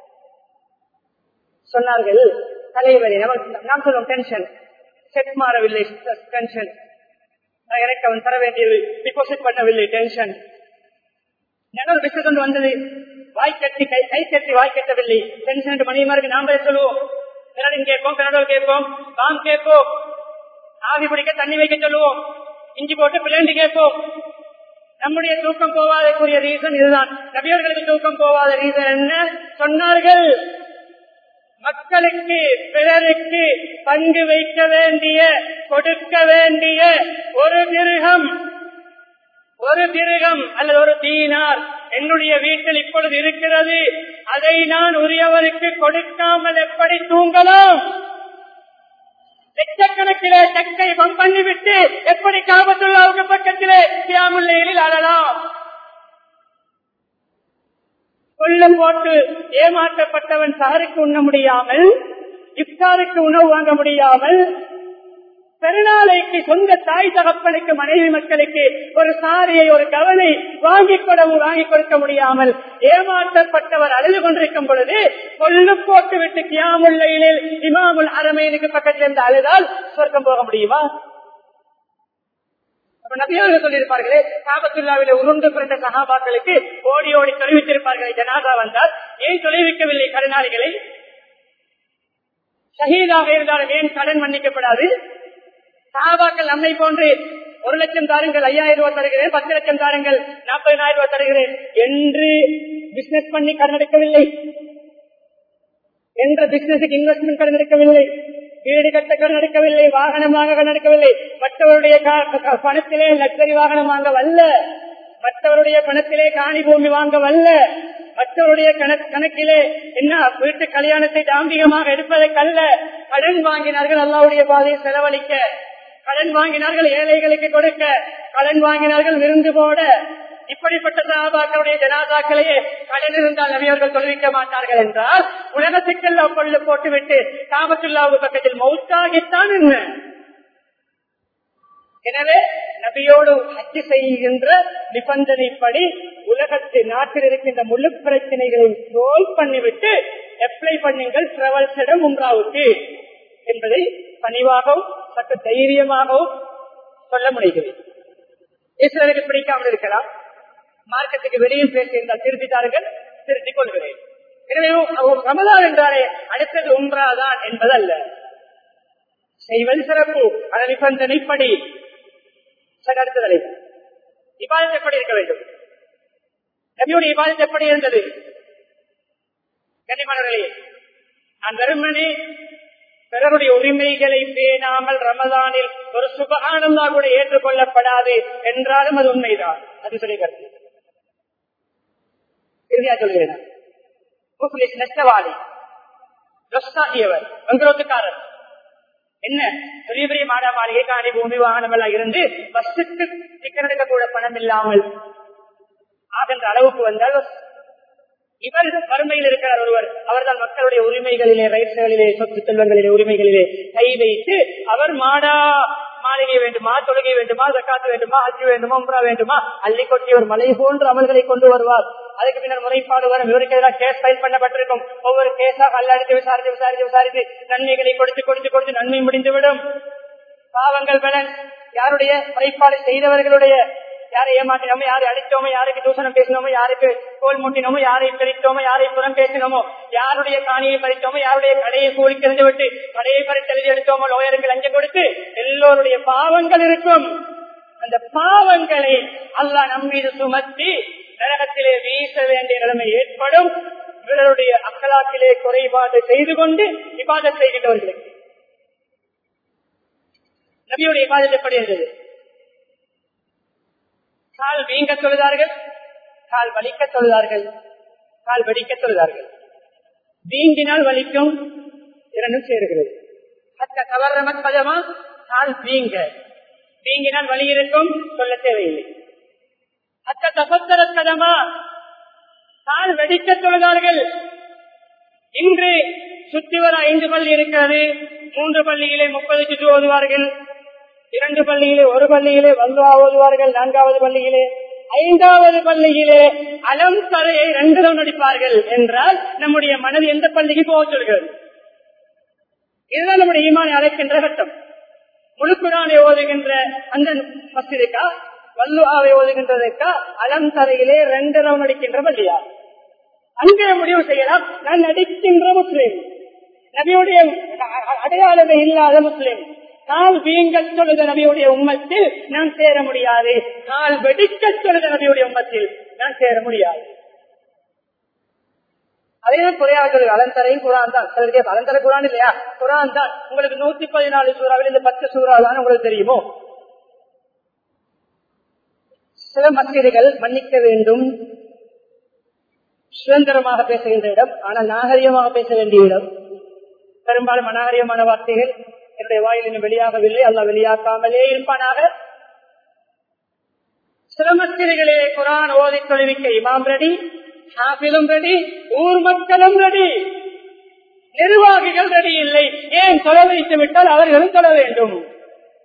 சொன்னார்கள் தலைவரே நாம் சொல்லுவோம் டென்ஷன் செட் மாறவில்லை டென்ஷன் எனக்கு அவன் தர வேண்டியது டிபாசிட் பண்ணவில்லை டென்ஷன் இன்னொரு பிஸ்கட் கொண்டு வந்தது வாய் கட்டி கை கை கட்டி வாய் கட்டவில்லை டென்ஷன் மணிமாருக்கு நாம் பதில் சொல்லுவோம் பெரடின் கேட்போம் பெரடோல் கேட்போம் பாம் கேட்போம் ஆவி பிடிக்க தண்ணி வைக்க சொல்லுவோம் இஞ்சி போட்டு பிளேண்டு கேட்போம் நம்முடைய தூக்கம் போவாதக்குரிய ரீசன் இதுதான் நபியர்களுக்கு தூக்கம் போவாத ரீசன் என்ன சொன்னார்கள் மக்களுக்கு பிறருக்கு பங்கு வைக்க வேண்டிய கொடுக்க வேண்டிய ஒரு திருகம் ஒரு திருகம் அல்லது ஒரு தீனார் என்னுடைய வீட்டில் இப்பொழுது இருக்கிறது அதை நான் உரியவருக்கு கொடுக்காமல் எப்படி தூங்கலாம் லட்சக்கணக்கிலே சக்கை பண்ணிவிட்டு எப்படி காபத்துள்ளாவுக்கு பக்கத்திலே தியாமுல்லையில் அழலாம் கொள்ளம் போட்டு ஏமாற்றப்பட்டவன் சகருக்கு உண்ண முடியாமல் இப்தாருக்கு உணவு வாங்க முடியாமல் பெருநாளைக்கு சொந்த தாய் தகப்பனுக்கு மனைவி மக்களுக்கு ஒரு சாரியை ஒரு கவனை வாங்கிக் கொடவும் வாங்கிக் கொடுக்க முடியாமல் ஏமாற்றப்பட்டவர் அழுது கொண்டிருக்கும் பொழுது கொல்லு போட்டு விட்டு கியாமுல்லையில் இமாமுல் அரமேனுக்கு பக்கத்தில் இருந்து அழுதால் சொர்க்கம் போக முடியுமா நபியாக சொல்லியிருப்பார்களே காபத்துல்லாவில உருண்டு பிறந்த சகாபாக்களுக்கு ஓடி ஓடி தொலைவித்திருப்பார்களே ஜனாதா வந்தால் ஏன் தொலைவிக்கவில்லை கடனாளிகளை ஷஹீதாக இருந்தாலும் ஏன் கடன் மன்னிக்கப்படாது சகாபாக்கள் நம்மை போன்று ஒரு லட்சம் தாருங்கள் ஐயாயிரம் ரூபாய் தருகிறேன் பத்து லட்சம் தாருங்கள் நாற்பதாயிரம் ரூபாய் தருகிறேன் என்று பிசினஸ் பண்ணி கடன் எடுக்கவில்லை என்ற பிசினஸுக்கு இன்வெஸ்ட்மெண்ட் கடன் எடுக்கவில்லை வீடு கட்ட கடன் எடுக்கவில்லை வாகனம் வாங்க கடன் எடுக்கவில்லை மற்றவருடைய பணத்திலே லக்ஸரி வாகனம் வாங்க வல்ல மற்றவருடைய பணத்திலே காணி பூமி வாங்க வல்ல மற்றவருடைய கணக்கிலே என்ன வீட்டு கல்யாணத்தை தாம்பிகமாக எடுப்பதற்கல்ல கடன் வாங்கினார்கள் அல்லாவுடைய பாதையை செலவழிக்க கடன் வாங்கினார்கள் ஏழைகளுக்கு கொடுக்க கடன் வாங்கினார்கள் விருந்து போட இப்படிப்பட்ட சகாபாக்களுடைய ஜனாதாக்களையே கடன் இருந்தால் நபியவர்கள் தொழுவிக்க மாட்டார்கள் என்றால் உலகத்துக்கெல்லாம் கொள்ளு போட்டுவிட்டு காபத்துல்லாவு பக்கத்தில் மௌத்தாகித்தான் என்ன எனவே நபியோடு ஹஜ்ஜு செய்கின்ற நிபந்தனைப்படி உலகத்து நாட்டில் இருக்கின்ற முழு பிரச்சனைகளை சோல் பண்ணிவிட்டு அப்ளை பண்ணுங்கள் டிராவல்ஸிடம் உம்ராவுக்கு என்பதை பணிவாகவும் சற்று தைரியமாகவும் சொல்ல முடிகிறது இஸ்ரேலுக்கு பிடிக்காமல் இருக்கலாம் மார்க்கத்துக்கு வெளியில் பேசியிருந்தால் திருத்தித்தார்கள் திருத்திக் கொள்கிறேன் எனவே ரமதான் என்றாலே அடுத்தது உம்ராதான் என்பதல்ல செய்வது சிறப்பு அதன் நிபந்தனைப்படி அடுத்ததலை இபாதத் எப்படி இருக்க வேண்டும் நபியோட இபாதத் எப்படி இருந்தது கனிமலர்களே நான் வெறுமனே பிறருடைய உரிமைகளை பேணாமல் ரமதானில் ஒரு சுபகானந்தா கூட ஏற்றுக்கொள்ளப்படாது என்றாலும் அது உண்மைதான் அது சொல்லி கருத்து இறுதியா சொல்கிறேன் முஃப்லிஸ் நஷ்டவாளி லொஸ்தாகியவர் வங்குரோத்துக்காரர் என்ன பெரிய பெரிய மாடா மாளிகை காணி பூமி வாகனம் எல்லாம் இருந்து பஸ்ஸுக்கு டிக்கெட் எடுக்க கூட பணம் இல்லாமல் ஆகின்ற அளவுக்கு வந்தால் இவர் வறுமையில் இருக்கிறார் ஒருவர் அவர்தான் மக்களுடைய உரிமைகளிலே ரைட்ஸ்களிலே சொத்து செல்வங்களிலே உரிமைகளிலே கை வைத்து அவர் மாடா மாளிகை வேண்டுமா தொழுகை வேண்டுமா ஜக்காத்து வேண்டுமா அச்சு வேண்டுமா உம்ரா வேண்டுமா அள்ளி கொட்டி ஒரு மலை போன்ற அமல்களை கொண்டு வருவார் அதுக்கு பின்னர் முறைப்பாடு வரும் இவருக்கு எதிராக கேஸ் ஃபைல் பண்ணப்பட்டிருக்கும் ஒவ்வொரு கேஸாக அல்லாடித்து விசாரித்து விசாரித்து விசாரித்து நன்மைகளை கொடுத்து கொடுத்து கொடுத்து நன்மை முடிந்துவிடும் பாவங்கள் பலன் யாருடைய முறைப்பாடு செய்தவர்களுடைய யாரை ஏமாற்றினோமோ யாரை அடித்தோமோ யாருக்கு தூசணம் பேசினோமோ யாருக்கு கோல் முட்டினோமோ யாரை பிரித்தோமோ யாரை புறம் பேசினோமோ யாருடைய காணியை பறித்தோமோ யாருடைய கடையை கூலி தெரிந்து விட்டு கடையை பறித்து எழுதி எடுத்தோமோ லோயருக்கு லஞ்சம் கொடுத்து எல்லோருடைய பாவங்கள் இருக்கும் அந்த பாவங்களை அல்லாஹ் நம் மீது சுமத்தி நரகத்திலே வீச வேண்டிய நிலைமை ஏற்படும் இவர்களுடைய அக்கலாக்கிலே குறைபாடு செய்து கொண்டு விவாதம் செய்கின்றவர்களுக்கு நபியுடைய விவாதம் எப்படி இருந்தது கால் வீங்க தொழுதார்கள் கால் வலிக்க தொழுதார்கள் கால் வெடிக்க தொழுதார்கள் வீங்கினால் வலிக்கும் இரண்டும் சேருகிறது அத்த கவர்றமத் பதமா கால் வீங்க வீங்கினால் வலி இருக்கும் சொல்ல தேவையில்லை அத்த தசத்தர கதமா கால் வெடிக்க தொழுதார்கள் இன்று சுற்றி வர ஐந்து பள்ளி இருக்கிறது மூன்று பள்ளியிலே முப்பது சுற்று ஓதுவார்கள் இரண்டு பள்ளியிலே ஒரு பள்ளியிலே வல்வா ஓதுவார்கள் நான்காவது பள்ளியிலே ஐந்தாவது பள்ளியிலே அலம் தரையை ரெண்டு ரவுண்ட் அடிப்பார்கள் என்றால் நம்முடைய மனது எந்த பள்ளிக்கு போக சொல்கிறது இதுதான் நம்முடைய ஈமானை அழைக்கின்ற கட்டம் முழுக்குடானை ஓதுகின்ற அந்த மசிதிக்கா வல்லுவாவை ஓதுகின்றதற்கா அலம் தரையிலே ரெண்டு ரவுண்ட் அடிக்கின்ற பள்ளியா அங்கே முடிவு செய்யலாம் நான் நடிக்கின்ற முஸ்லீம் நபியுடைய அடையாளமே இல்லாத முஸ்லீம் கால் வீங்க சொல்லுத நபியுடைய உம்மத்தில் நான் சேர முடியாது கால் வெடிக்க சொல்லுத நபியுடைய உம்மத்தில் நான் சேர முடியாது அதே குறையாக சொல்லுங்க அலந்தரையும் குரான் தான் சிலருக்கு அலந்தர குரான் இல்லையா குரான் தான் உங்களுக்கு நூத்தி பதினாலு சூறாவில் இந்த பத்து சூறா தான் உங்களுக்கு தெரியுமோ சில மசிதிகள் மன்னிக்க வேண்டும் சுதந்திரமாக பேசுகின்ற இடம் ஆனால் நாகரிகமாக பேச வேண்டிய இடம் பெரும்பாலும் அநாகரிகமான வார்த்தைகள் என்னுடைய வாயில் இன்னும் வெளியாகவில்லை அல்ல வெளியாக்காமலே இருப்பானாக சிரமத்திரிகளே குரான் ஓதி தொழுவிக்க இமாம் ரெடி ஹாபிலும் ரெடி ஊர் மக்களும் ரெடி நிர்வாகிகள் ரெடி இல்லை ஏன் தொலை வைத்து விட்டால் அவர்களும் தொழ வேண்டும்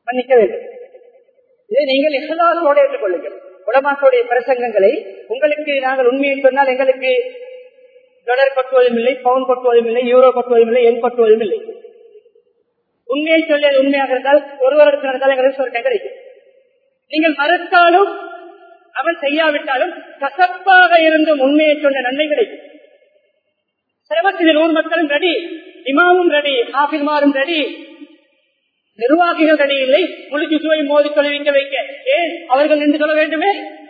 மன்னிக்க வேண்டும் இதை நீங்கள் இஹலாசோடு ஏற்றுக்கொள்ளுங்கள் உலமாக்களுடைய பிரசங்கங்களை உங்களுக்கு நாங்கள் உண்மையை சொன்னால் எங்களுக்கு டாலர் கொட்டுவதும் இல்லை பவுன் கொட்டுவதும் இல்லை யூரோ கொட்டுவதும் இல்லை எண் கொட்டுவதும் இல்லை உண்மையை சொல்லியது உண்மையாக இருந்தால் ஒருவருக்கு நடந்தால் எங்களுக்கு சொர்க்கம் கிடைக்கும் நீங்கள் மறுத்தாலும் அவன் செய்யாவிட்டாலும் கசப்பாக இருந்தும் உண்மையை சொன்ன நன்மை கிடைக்கும் சிரமத்தில் ஊர் மக்களும் ரெடி இமாமும் ரெடி ஹாஃபில்மாரும் ரெடி நிர்வாகிகள் ரெடி இல்லை முழுக்கு சுவை மோதி தொழிலிக்க வைக்க ஏன் அவர்கள் நின்று கொள்ள வேண்டுமே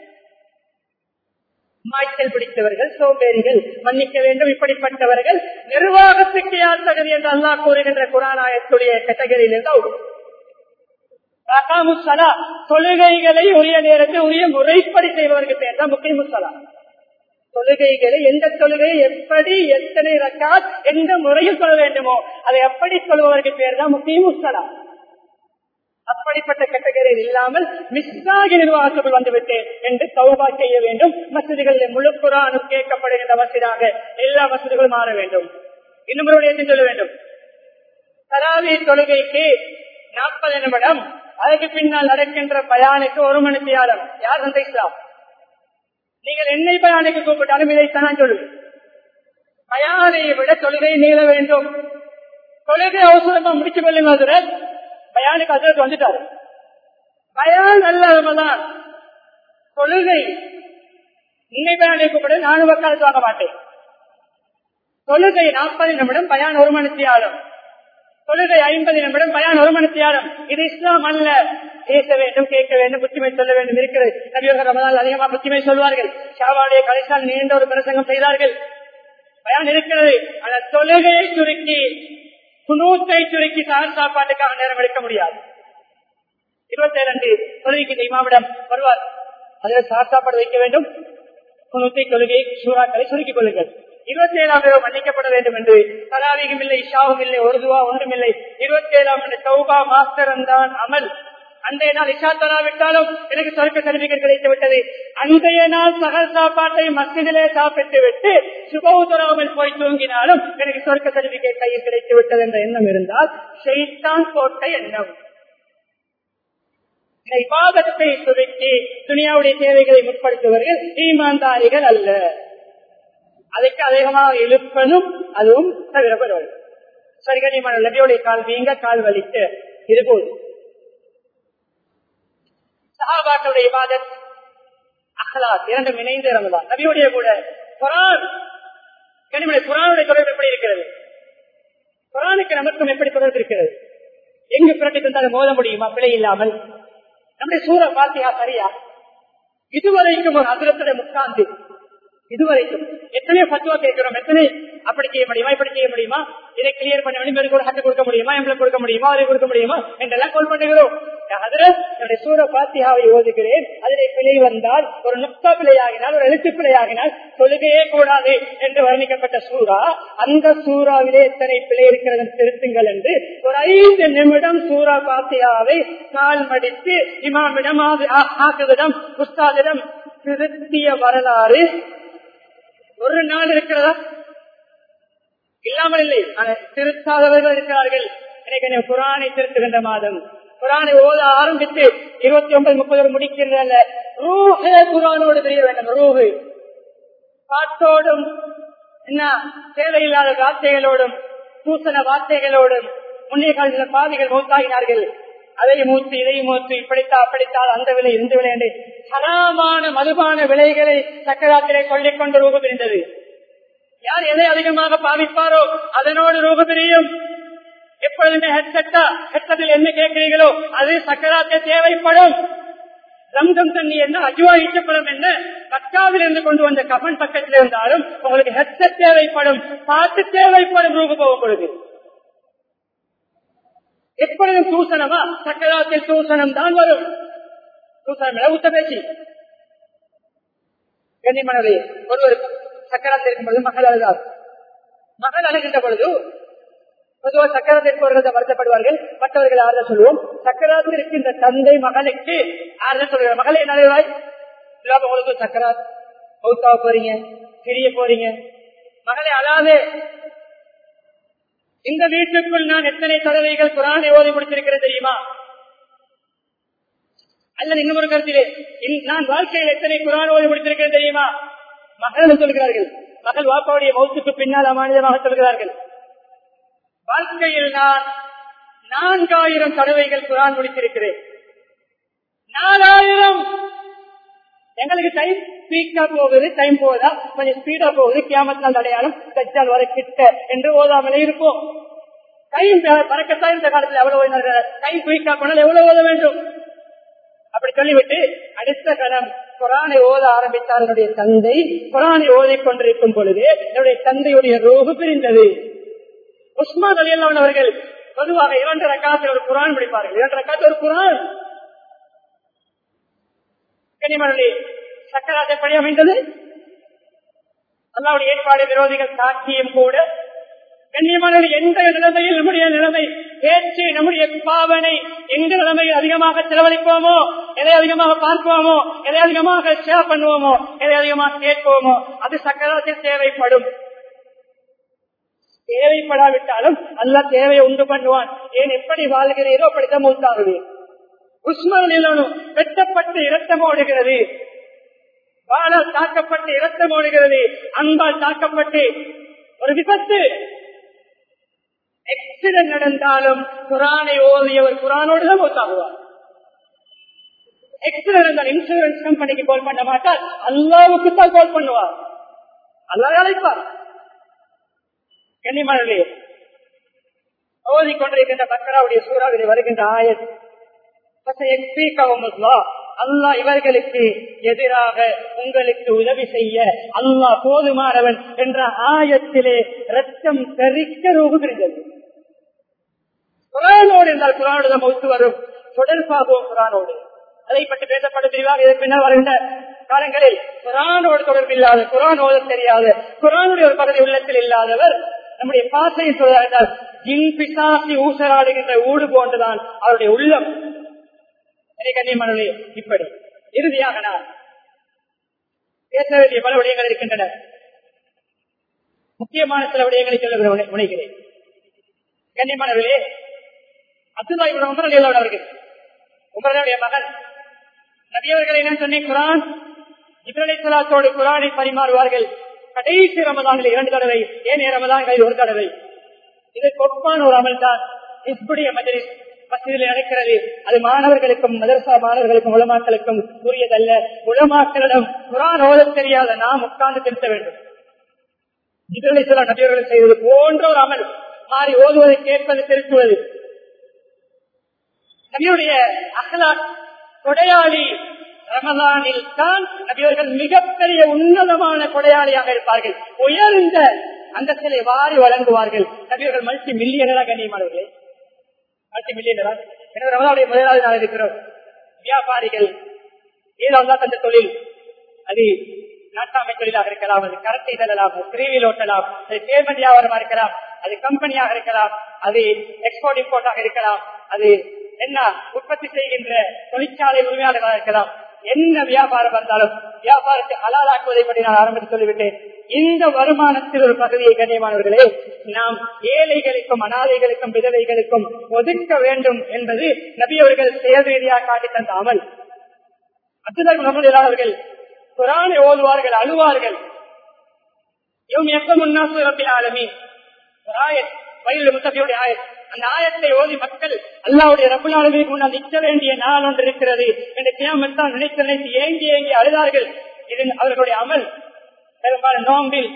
மாய்ச்சல் பிடித்தவர்கள் சோம்பேறிகள் மன்னிக்க வேண்டும் இப்படிப்பட்டவர்கள் நிர்வாகத்துக்கு யார் தகுதி என்று அல்லாஹ் கூறுகின்ற குரானாயத்துடைய கேட்டகரியில் இருந்தால் ரகாமுசலா தொழுகைகளை உரிய நேரத்தில் உரிய முறைப்படி செய்பவர்கள் பேர் தான் முக்கிய முசலா தொழுகைகளை எந்த தொழுகையை எப்படி எத்தனை ரக்காத் எந்த முறையில் சொல்ல வேண்டுமோ அதை எப்படி சொல்பவர்கள் பேர் தான் முக்கிய முசலா அப்படிப்பட்ட கேட்டகரியில் இல்லாமல் மிஸ்ஸாகி நிர்வாகத்துக்குள் வந்துவிட்டேன் என்று சௌபா செய்ய வேண்டும் மசதிகளில் முழு குரானும் கேட்கப்படுகின்ற வசதியாக எல்லா வசதிகளும் மாற வேண்டும் இன்னும் ஒரு விடயத்தை சொல்ல வேண்டும் தராவி தொழுகைக்கு நாற்பது நிமிடம் அதுக்கு பின்னால் நடக்கின்ற பயானுக்கு ஒரு மணி தியாலம் யார் அந்த இஸ்லாம் நீங்கள் என்னை பயானுக்கு கூப்பிட்டாலும் இதைத்தான் நான் சொல்லுவேன் பயானை விட தொழுகை நீள வேண்டும் தொழுகை அவசரமா முடிச்சு கொள்ளுங்க பயானுக்கு அதிரத்து வந்துட்டாரு பயான் அல்லதான் தொழுகை இன்னை பயானை கூப்பிட நானும் வக்காலத்து வாங்க மாட்டேன் தொழுகை நாற்பது நிமிடம் பயான் ஒரு மணி தியாலம் தொழுகை ஐம்பது நிமிடம் பயான் ஒரு மணி தியாலம் இது இஸ்லாம் அல்ல பேச வேண்டும் கேட்க வேண்டும் புத்திமை சொல்ல வேண்டும் இருக்கிறது நபியோக ரமதால் அதிகமா புத்திமை சொல்வார்கள் ஷாவாடைய கடைசால் நீண்ட ஒரு பிரசங்கம் செய்தார்கள் பயான் இருக்கிறது அந்த தொழுகையை சுருக்கி குனூத்தை சுருக்கி சார் சாப்பாட்டுக்காக நேரம் எடுக்க முடியாது இருபத்தி இரண்டு தொழுகைக்கு இமாவிடம் வருவார் அதில் சார் சாப்பாடு வைக்க வேண்டும் குனூத்தை தொழுகை சூறாக்களை சுருக்கிக் கொள்ளுங்கள் இருபத்தி ஏழாம் இரவு மன்னிக்கப்பட வேண்டும் என்று தராவிகம் இல்லை இஷாவும் இல்லை ஒரு துவா ஒன்றும் இல்லை இருபத்தி ஏழாம் சௌபா மாஸ்டர் தான் அமல் அன்றைய நாள் இஷா தராவிட்டாலும் எனக்கு சொர்க்க சர்டிபிகேட் கிடைத்து விட்டது அன்றைய நாள் சகல் சாப்பாட்டை மசிதிலே சாப்பிட்டு விட்டு சுபவு தராமல் போய் தூங்கினாலும் எனக்கு சொர்க்க சர்டிபிகேட் கையில் கிடைத்து விட்டது என்ற எண்ணம் இருந்தால் செய்தான் போட்ட எண்ணம் விவாதத்தை சுருக்கி துணியாவுடைய தேவைகளை முற்படுத்துவர்கள் ஈமான்தாரிகள் அல்ல அதுக்கு அதிகமாக இழுப்பதும் அதுவும் தவிரப்படுவது சரிகனிமான நபியோடைய கால் வீங்க கால் வலிக்க இருப்போது சஹாபாக்களுடைய இபாதத் அஹ்லாத் இரண்டும் இணைந்து இறந்ததான் நபியுடைய கூட குரான் கனிமலை குரானுடைய தொடர்பு எப்படி இருக்கிறது குரானுக்கு நமக்கும் எப்படி தொடர்பு இருக்கிறது எங்கு பிறகு தந்தாலும் மோத முடியுமா பிழை இல்லாமல் நம்முடைய சூற பாத்தியா சரியா இதுவரைக்கும் ஒரு அதிரத்துடைய முக்காந்து இதுவரைக்கும் எத்தனை பத்துவா கேட்கிறோம் எத்தனை அப்படி செய்ய முடியுமா இப்படி செய்ய முடியுமா இதை கிளியர் பண்ண வேண்டும் கூட ஹட்டு கொடுக்க முடியுமா எம்பளை கொடுக்க முடியுமா அதை கொடுக்க முடியுமா என்றெல்லாம் கோல் பண்ணுகிறோம் என்னுடைய சூர பாத்தியாவை ஓதுகிறேன் அதிலே பிழை வந்தால் ஒரு நுக்தா பிழையாகினால் ஒரு எழுத்து பிழையாகினால் தொழுகையே கூடாது என்று வர்ணிக்கப்பட்ட சூறா அந்த சூறாவிலே எத்தனை பிழை இருக்கிறது திருத்துங்கள் என்று ஒரு ஐந்து நிமிடம் சூரா பாத்தியாவை கால் மடித்து இமாமிடம் ஆக்குவிடம் புஸ்தாதிடம் திருத்திய வரலாறு ஒரு நாள் இருக்கிறதா இல்லாமல் இல்லை திருத்தாதவர்கள் இருக்கிறார்கள் எனக்கு குரானை திருத்துகின்ற மாதம் குரானை ஓத ஆரம்பித்து இருபத்தி ஒன்பது முப்பது முடிக்கின்ற ரூஹே குரானோடு தெரிய வேண்டும் ரூஹு பாட்டோடும் என்ன தேவையில்லாத வார்த்தைகளோடும் பூசண வார்த்தைகளோடும் முன்னே காலத்தில் பாவிகள் மூத்தாகினார்கள் அதை மூத்து இதை மூத்து இப்படித்தா அப்படித்தால் அந்த விலை இந்த விலை என்று சராமான மதுபான விலைகளை சக்கராத்திரை சொல்லிக் கொண்டு ரூபு பிரிந்தது யார் எதை அதிகமாக பாவிப்பாரோ அதனோடு ரூபு பிரியும் எப்பொழுதுமே ஹெட்செட்டா ஹெட்செட்டில் என்ன கேட்கிறீர்களோ அது சக்கராத்தை தேவைப்படும் ரம்சம் தண்ணி என்ன அஜுவா ஈச்சப்படும் என்ன பக்காவில் இருந்து கொண்டு வந்த கபன் பக்கத்தில் இருந்தாலும் உங்களுக்கு ஹெட்செட் தேவைப்படும் பாட்டு தேவைப்படும் ரூபு போகும் பொழுது எப்பொழுதும் சூசனமா சக்கராத்தில் சூசனம் தான் வரும் சூசனம் ஊத்த பேச்சு கண்ணிமனவே ஒருவர் சக்கராத்தில் இருக்கும் பொழுது மகள் அழுதார் மகள் அழுகின்ற பொழுது பொதுவாக சக்கரத்திற்கு அவர்கள் வருத்தப்படுவார்கள் மற்றவர்கள் ஆறுதல் சொல்லுவோம் சக்கராத்தில் இருக்கின்ற தந்தை மகளுக்கு ஆறுதல் சொல்லுவார் மகளே நடைவாய் இல்லாம உங்களுக்கு சக்கராத் பௌத்தாவ போறீங்க பிரிய போறீங்க மகளே அதாவது இந்த வீட்டுக்குள் நான் எத்தனை தடவைகள் குரானை ஓதி முடித்திருக்கிறேன் தெரியுமா அல்லது இன்னொரு கருத்திலே இன்- நான் வாழ்க்கையில் எத்தனை குரான் ஓதி முடித்திருக்கிறேன் தெரியுமா மகள் சொல்கிறார்கள் மகள் வாப்பாவுடைய மௌத்துக்கு பின்னால் அமானிதமாக சொல்கிறார்கள் வாழ்க்கையில் நான் நான்காயிரம் தடவைகள் குரான் முடித்திருக்கிறேன் நாலாயிரம் எங்களுக்கு டைம் ஸ்பீக்கா போகுது டைம் போகுதா கொஞ்சம் ஸ்பீடா போகுது கேமத்தால் அடையாளம் தச்சால் வர கிட்ட என்று ஓதாமலே இருப்போம் டைம் பறக்கத்தான் இந்த காலத்தில் எவ்வளவு டைம் குயிக்கா போனால் எவ்வளவு ஓத வேண்டும் அப்படி சொல்லிவிட்டு அடுத்த கணம் குரானை ஓத ஆரம்பித்தார் என்னுடைய தந்தை குரானை ஓதிக் கொண்டிருக்கும் பொழுது என்னுடைய தந்தையுடைய ரோகு பிரிந்தது உஸ்மான் அலி அல்லான் அவர்கள் பொதுவாக இரண்டு ரக்காத்தில் ஒரு குரான் படிப்பார்கள் இரண்டு ரக்காத்தில் ஒரு குரான் கனிமணி சக்கராத் எப்படி அமைந்தது அல்லாவுடைய ஏற்பாடு விரோதிகள் சாட்சியும் கூட கண்ணியமான எந்த நிலைமையில் நம்முடைய நிலைமை பேச்சு நம்முடைய பாவனை எந்த நிலைமையில் அதிகமாக செலவழிப்போமோ எதை அதிகமாக பார்ப்போமோ எதை அதிகமாக ஷேர் பண்ணுவோமோ எதை அதிகமாக கேட்போமோ அது சக்கரத்தில் தேவைப்படும் தேவைப்படாவிட்டாலும் அல்ல தேவையை உண்டு பண்ணுவான் ஏன் எப்படி வாழ்கிறீரோ அப்படித்தான் மூத்தாகுவீர் உஸ்மான் வெட்டப்பட்டு இரத்தம் ஓடுகிறது வாழால் தாக்கப்பட்டு இரத்தம் ஓடுகிறது அன்பால் தாக்கப்பட்டு ஒரு விபத்து எக்ஸிடென்ட் நடந்தாலும் குரானை ஓதியவர் குரானோடு தான் மூத்தாகுவார் எக்ஸிடென்ட் நடந்தால் இன்சூரன்ஸ் கம்பெனிக்கு கால் பண்ண மாட்டார் அல்லாவுக்கு தான் கால் பண்ணுவார் அல்லாஹ் அழைப்பார் கன்னிமணி ஓதிக்கொண்டிருக்கின்ற பக்கராவுடைய சூறாவிலே வருகின்ற ஆயத் அல்லாஹ் இவர்களுக்கு எதிராக உங்களுக்கு உதவி செய்ய அல்லாஹ் போதுமானவன் என்ற ஆயத்திலே ரத்தம் தெரிக்க ரோகுகிறது குரானோடு என்றால் குரானோடு தான் ஒத்து வரும் தொடர்பாகவும் குரானோடு அதை பற்றி பேசப்பட்ட தெளிவாக இதற்கு பின்னால் வருகின்ற காலங்களில் குரானோடு தொடர்பில்லாத குரான் ஓத தெரியாத குரானுடைய ஒரு பகுதி உள்ளத்தில் இல்லாதவர் நம்முடைய பாசையை சொல்றால் ஜின் பிசாசி ஊசலாடுகின்ற ஊடு போன்றுதான் அவருடைய உள்ளம் கண்ணியமானே இப்படி இறுதியாக நான் பேச வேண்டிய பல விடயங்கள் இருக்கின்றன முக்கியமான சில விடயங்களை சொல்ல முனைகிறேன் கண்ணியமானவர்களே அப்துல்லா உமர் அலி அவர்கள் உமரனுடைய மகன் நபியவர்கள் என்ன சொன்னேன் குரான் இப்ரலை சலாத்தோடு குரானை பரிமாறுவார்கள் கடைசி ரமதானில் இரண்டு தடவை ஏனைய ரமதான்களில் ஒரு தடவை இது கொப்பான ஒரு அமல் தான் இப்படிய மஜரிஸ் மசிதில் நடக்கிறது அது மாணவர்களுக்கும் மதரசா மாணவர்களுக்கும் உலமாக்களுக்கும் கூறியதல்ல உலமாக்களிடம் குரான் ஓத தெரியாத நாம் உட்கார்ந்து திருத்த வேண்டும் இப்ரலை சலா நபியவர்கள் செய்தது போன்ற ஒரு அமல் மாறி ஓதுவதை கேட்பது திருத்துவது நபியுடைய அகலா கொடையாளி ரமதானில் தான் நபியவர்கள் மிகப்பெரிய உன்னதமான கொடையாளியாக இருப்பார்கள் உயர்ந்த அந்தஸ்திலே வாரி வழங்குவார்கள் நபியவர்கள் மல்டி மில்லியனரா கண்ணியமானவர்களே மல்டி மில்லியனரா எனவே ரமதானுடைய முதலாவது நாள் இருக்கிறோம் வியாபாரிகள் ஏதாவது தந்த தொழில் அது நாட்டாமை தொழிலாக இருக்கலாம் அது கரத்தை தள்ளலாம் கிரீவில் ஓட்டலாம் அது பேமெண்ட் வியாபாரமா இருக்கலாம் அது கம்பெனியாக இருக்கலாம் அது எக்ஸ்போர்ட் இம்போர்ட்டாக இருக்கலாம் அது என்ன உற்பத்தி செய்கின்ற தொழிற்சாலை உரிமையாளர்களாக இருக்கலாம் என்ன வியாபாரம் வந்தாலும் வியாபாரத்தை அலாலாக்குவதை பற்றி நான் ஆரம்பித்து சொல்லிவிட்டேன் இந்த வருமானத்தில் ஒரு பகுதியை கண்ணியமானவர்களே நாம் ஏழைகளுக்கும் அனாதைகளுக்கும் விதவைகளுக்கும் ஒதுக்க வேண்டும் என்பது நபியவர்கள் செயல் ரீதியாக காட்டி தந்த அமல் அப்துல்லா முகமது அவர்கள் குரானை ஓதுவார்கள் அழுவார்கள் இவங்க எப்ப முன்னாசு ரப்பி ஆலமி ஒரு ஆயத் வயலில் முத்தபியுடைய ஆயத் அந்த ஆயத்தை ஓதி மக்கள் அல்லாவுடைய ரப்புலாளுக்கு முன்னால் நிற்க வேண்டிய நாள் ஒன்று இருக்கிறது என்று கேமத்தான் நினைத்து நினைத்து ஏங்கி ஏங்கி அழுதார்கள் இது அவர்களுடைய அமல் பெரும்பாலும் நோம்பில்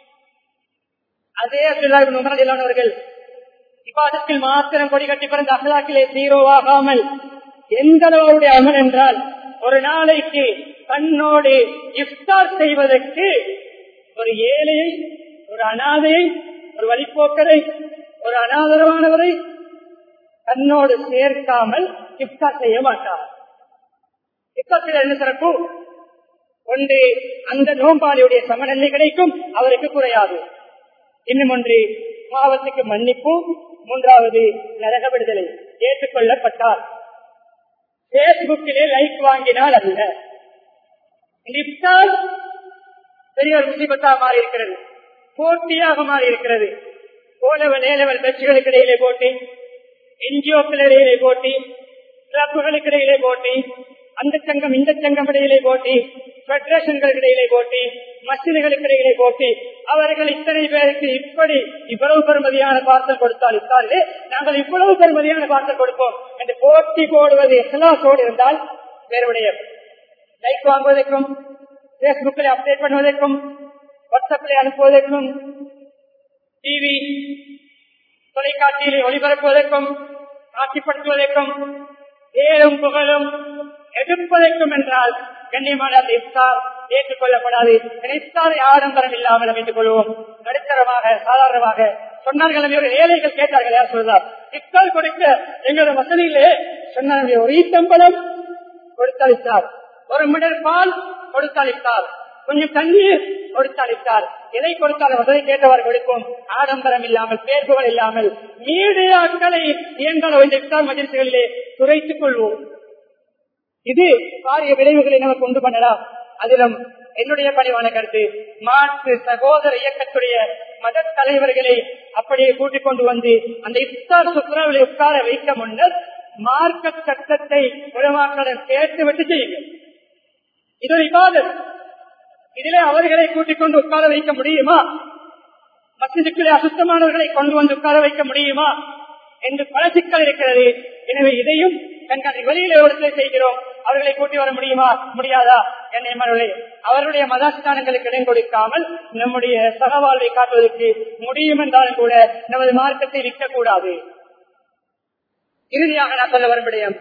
அதே உமரதிலானவர்கள் இப்பாதத்தில் மாத்திரம் கொடி கட்டி பிறந்த அகலாக்கிலே சீரோவாகாமல் எந்த அளவுடைய அமல் என்றால் ஒரு நாளைக்கு தன்னோடு இஃப்தார் செய்வதற்கு ஒரு ஏழையை ஒரு அனாதையை ஒரு வழிபோக்கரை ஒரு அனாதரவானவரை தன்னோடு சேர்க்காமல் இஃப்தார் செய்ய மாட்டார் இஃப்தார் என்ன சிறப்பு ஒன்று அந்த நோம்பாளியுடைய சமநிலை கிடைக்கும் அவருக்கு குறையாது இன்னும் ஒன்று பாவத்துக்கு மன்னிப்பு மூன்றாவது நரக விடுதலை ஏற்றுக்கொள்ளப்பட்டார் பேஸ்புக்கிலே லைக் வாங்கினால் அல்ல இஃப்தார் பெரிய ஒரு முசிபத்தாக மாறி இருக்கிறது போட்டியாக மாறி இருக்கிறது ஓலவல் ஏலவல் கட்சிகளுக்கு இடையிலே போட்டி என்ஜிஓக்கள் இடையிலே போட்டி கிளப்புகளுக்கு இடையிலே போட்டி அந்த சங்கம் இந்த சங்கம் இடையிலே போட்டி பெடரேஷன்களுக்கு இடையிலே போட்டி மசிதிகளுக்கு இடையிலே போட்டி அவர்கள் இத்தனை பேருக்கு இப்படி இவ்வளவு பெருமதியான பார்சல் கொடுத்தால் இத்தாலே நாங்கள் இவ்வளவு பெருமதியான பார்சல் கொடுப்போம் என்று போட்டி போடுவது எஸ்லாசோடு இருந்தால் வேறுடைய லைக் வாங்குவதற்கும் பேஸ்புக்கில் அப்டேட் பண்ணுவதற்கும் வாட்ஸ்அப்பில் அனுப்புவதற்கும் டிவி தொலைக்காட்சியிலே ஒளிபரப்புவதற்கும் காட்சிப்படுத்துவதற்கும் ஏழும் புகழும் எடுப்பதற்கும் என்றால் கண்ணியமான அந்த இஃப்தார் ஏற்றுக்கொள்ளப்படாது இஃப்தாரை ஆடம்பரம் இல்லாமல் அமைத்துக் கொள்வோம் நடுத்தரமாக சாதாரணமாக சொன்னார்கள் இவர்கள் ஏழைகள் கேட்டார்கள் யார் சொல்றார் இஃப்தார் கொடுக்க எங்களோட வசதியிலே சொன்னார்கள் ஒரு ஈத்தம்பலம் கொடுத்தளித்தார் ஒரு மிடர் பால் கொடுத்தளித்தார் கொஞ்சம் தண்ணீர் கொடுத்தளித்தார் எதை கொடுத்தாலும் வசதி கேட்டவர் கொடுக்கும் ஆடம்பரம் இல்லாமல் பேர்புகள் இல்லாமல் மீடியாக்களை இயங்கால இந்த இஃப்தார் மஜில்களிலே குறைத்துக் கொள்வோம் இது பாரிய விளைவுகளை நமக்கு உண்டு பண்ணலாம் அதிலும் என்னுடைய பணிவான கருத்து மாற்று சகோதர இயக்கத்துடைய மத தலைவர்களை அப்படியே கூட்டிக் கொண்டு வந்து அந்த இஃப்தார் சுற்றுலாவில் உட்கார வைக்க முன்னர் மார்க்க சட்டத்தை உலமாக்களிடம் கேட்டு விட்டு செய்யுங்கள் இது ஒரு இபாதத் இதிலே அவர்களை கூட்டிக் கொண்டு உட்கார வைக்க முடியுமா மசிதுக்களே அசுத்தமானவர்களை கொண்டு வந்து உட்கார வைக்க முடியுமா என்று பல சிக்கல் இருக்கிறது எனவே இதையும் கண்காணி வெளியில இடத்துல செய்கிறோம் அவர்களை கூட்டி வர முடியுமா முடியாதா என்னை அவருடைய மதாஸ்தானங்களுக்கு இடம் கொடுக்காமல் நம்முடைய சகவாழ்வை காட்டுவதற்கு முடியும் என்றாலும் கூட நமது மார்க்கத்தை விற்கக்கூடாது இறுதியாக நான் சொல்ல வரும் விடயம்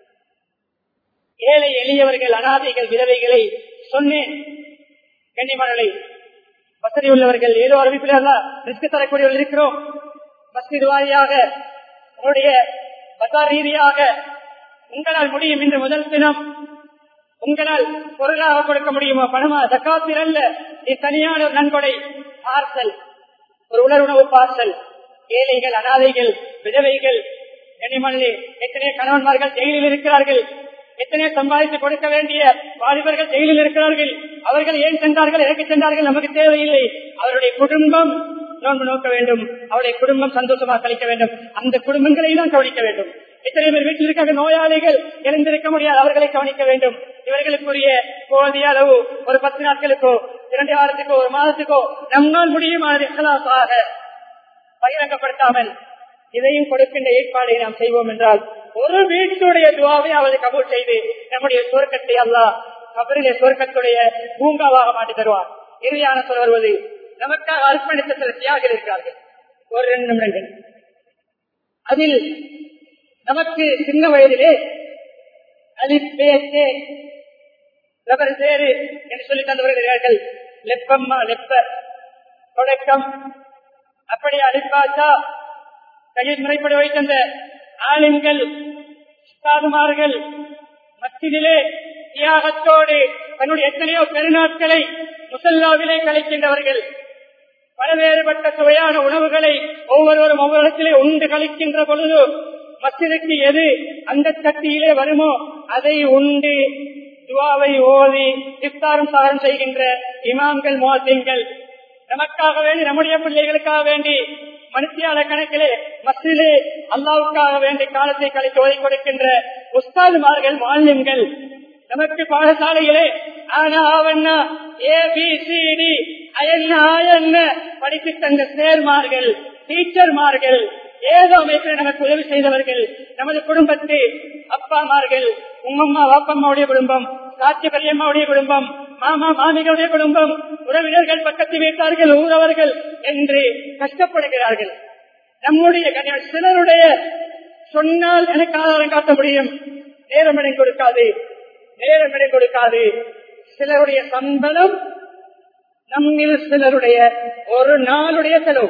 ஏழை எளியவர்கள் அனாதைகள் விதவைகளை சொன்னேன் கண்ணிமணலை வசதி உள்ளவர்கள் ஏதோ அறிவிப்பில் ரிஸ்க் தரக்கூடியவர்கள் இருக்கிறோம் மஸ்ஜித் வாரியாக உங்களுடைய பசார் ரீதியாக உங்களால் முடியும் இன்று முதல் தினம் உங்களால் பொருளாக கொடுக்க முடியுமா பணமா தக்காத்தில் அல்ல இது தனியான ஒரு நன்கொடை பார்சல் ஒரு உணர்வுணவு பார்சல் ஏழைகள் அனாதைகள் விதவைகள் கனிமல்லி எத்தனை கணவன்மார்கள் ஜெயிலில் இருக்கிறார்கள் எத்தனை சம்பாதித்து கொடுக்க வேண்டிய வாலிபர்கள் ஜெயிலில் இருக்கிறார்கள் அவர்கள் ஏன் சென்றார்கள் எனக்கு சென்றார்கள் நமக்கு தேவையில்லை அவருடைய குடும்பம் நோன்பு நோக்க வேண்டும் அவருடைய குடும்பம் சந்தோஷமாக கழிக்க வேண்டும் அந்த குடும்பங்களை தான் கவனிக்க வேண்டும் எத்தனை பேர் வீட்டில் இருக்காங்க நோயாளிகள் எழுந்திருக்க முடியாது அவர்களை கவனிக்க வேண்டும் இவர்களுக்குரிய போதிய அளவு ஒரு பத்து நாட்களுக்கோ இரண்டு வாரத்துக்கோ ஒரு மாதத்துக்கோ நம்மால் முடியுமானது இஹ்லாஸாக பகிரங்கப்படுத்தாமல் இதையும் கொடுக்கின்ற ஏற்பாடை நாம் செய்வோம் என்றால் ஒரு வீட்டுடைய துவாவை அவரை கபூல் செய்து நம்முடைய சுவர்க்கத்தை அல்லா கபரிலே சுவர்க்கத்துடைய பூங்காவாக மாற்றி தருவார் இறுதியான சொல்ல வருவது நமக்காக அர்ப்பணித்த சில தியாகிகள் இருக்கிறார்கள் ஒரு ரெண்டு நிமிடங்கள் அதில் நமக்கு சின்ன வயதிலே அலிப்பேத்தே ரபர் சேரு என்று சொல்லி தந்தவர்கள் லெப்பம்மா லெப்ப தொடக்கம் அப்படி அலிப்பாச்சா கையில் முறைப்படி வைத்தந்த ஆளுங்கள் உஸ்தாதுமார்கள் மத்தியிலே தியாகத்தோடு தன்னுடைய எத்தனையோ பெருநாட்களை முசல்லாவிலே கழிக்கின்றவர்கள் பலவேறுபட்ட சுவையான உணவுகளை ஒவ்வொருவரும் ஒவ்வொரு உண்டு கழிக்கின்ற பொழுது மசிதுக்கு எது அந்த சட்டியிலே வருமோ அதை உண்டு துவாவை ஓதி இஃப்தாரும் சாரம் செய்கின்ற இமாம்கள் மோசிங்கள் நமக்காக வேண்டி நம்முடைய பிள்ளைகளுக்காக வேண்டி மனுஷியால கணக்கிலே மசிலே அல்லாவுக்காக வேண்டி காலத்தை கழித்து ஓதி கொடுக்கின்ற உஸ்தாதுமார்கள் மாநிலங்கள் நமக்கு பாடசாலையிலே ஆனா ஆவண்ணா ஏ பி சி டி அயன்ன ஆயன்ன படித்து தந்த சேர்மார்கள் டீச்சர்மார்கள் ஏதோ அமைப்பில் நமக்கு உதவி செய்தவர்கள் நமது குடும்பத்து அப்பாமார்கள் உங்கம்மா வாப்பம்மாவுடைய குடும்பம் சாட்சி பெரியம்மாவுடைய குடும்பம் மாமா மாமிகளுடைய குடும்பம் உறவினர்கள் பக்கத்து வீட்டார்கள் ஊரவர்கள் என்று கஷ்டப்படுகிறார்கள் நம்முடைய கணவர் சிலருடைய சொன்னால் எனக்கு ஆதாரம் காட்ட முடியும் நேரம் இடம் கொடுக்காது நேரம் இடம் கொடுக்காது சிலருடைய சம்பளம் நம்மில் சிலருடைய ஒரு நாளுடைய செலவு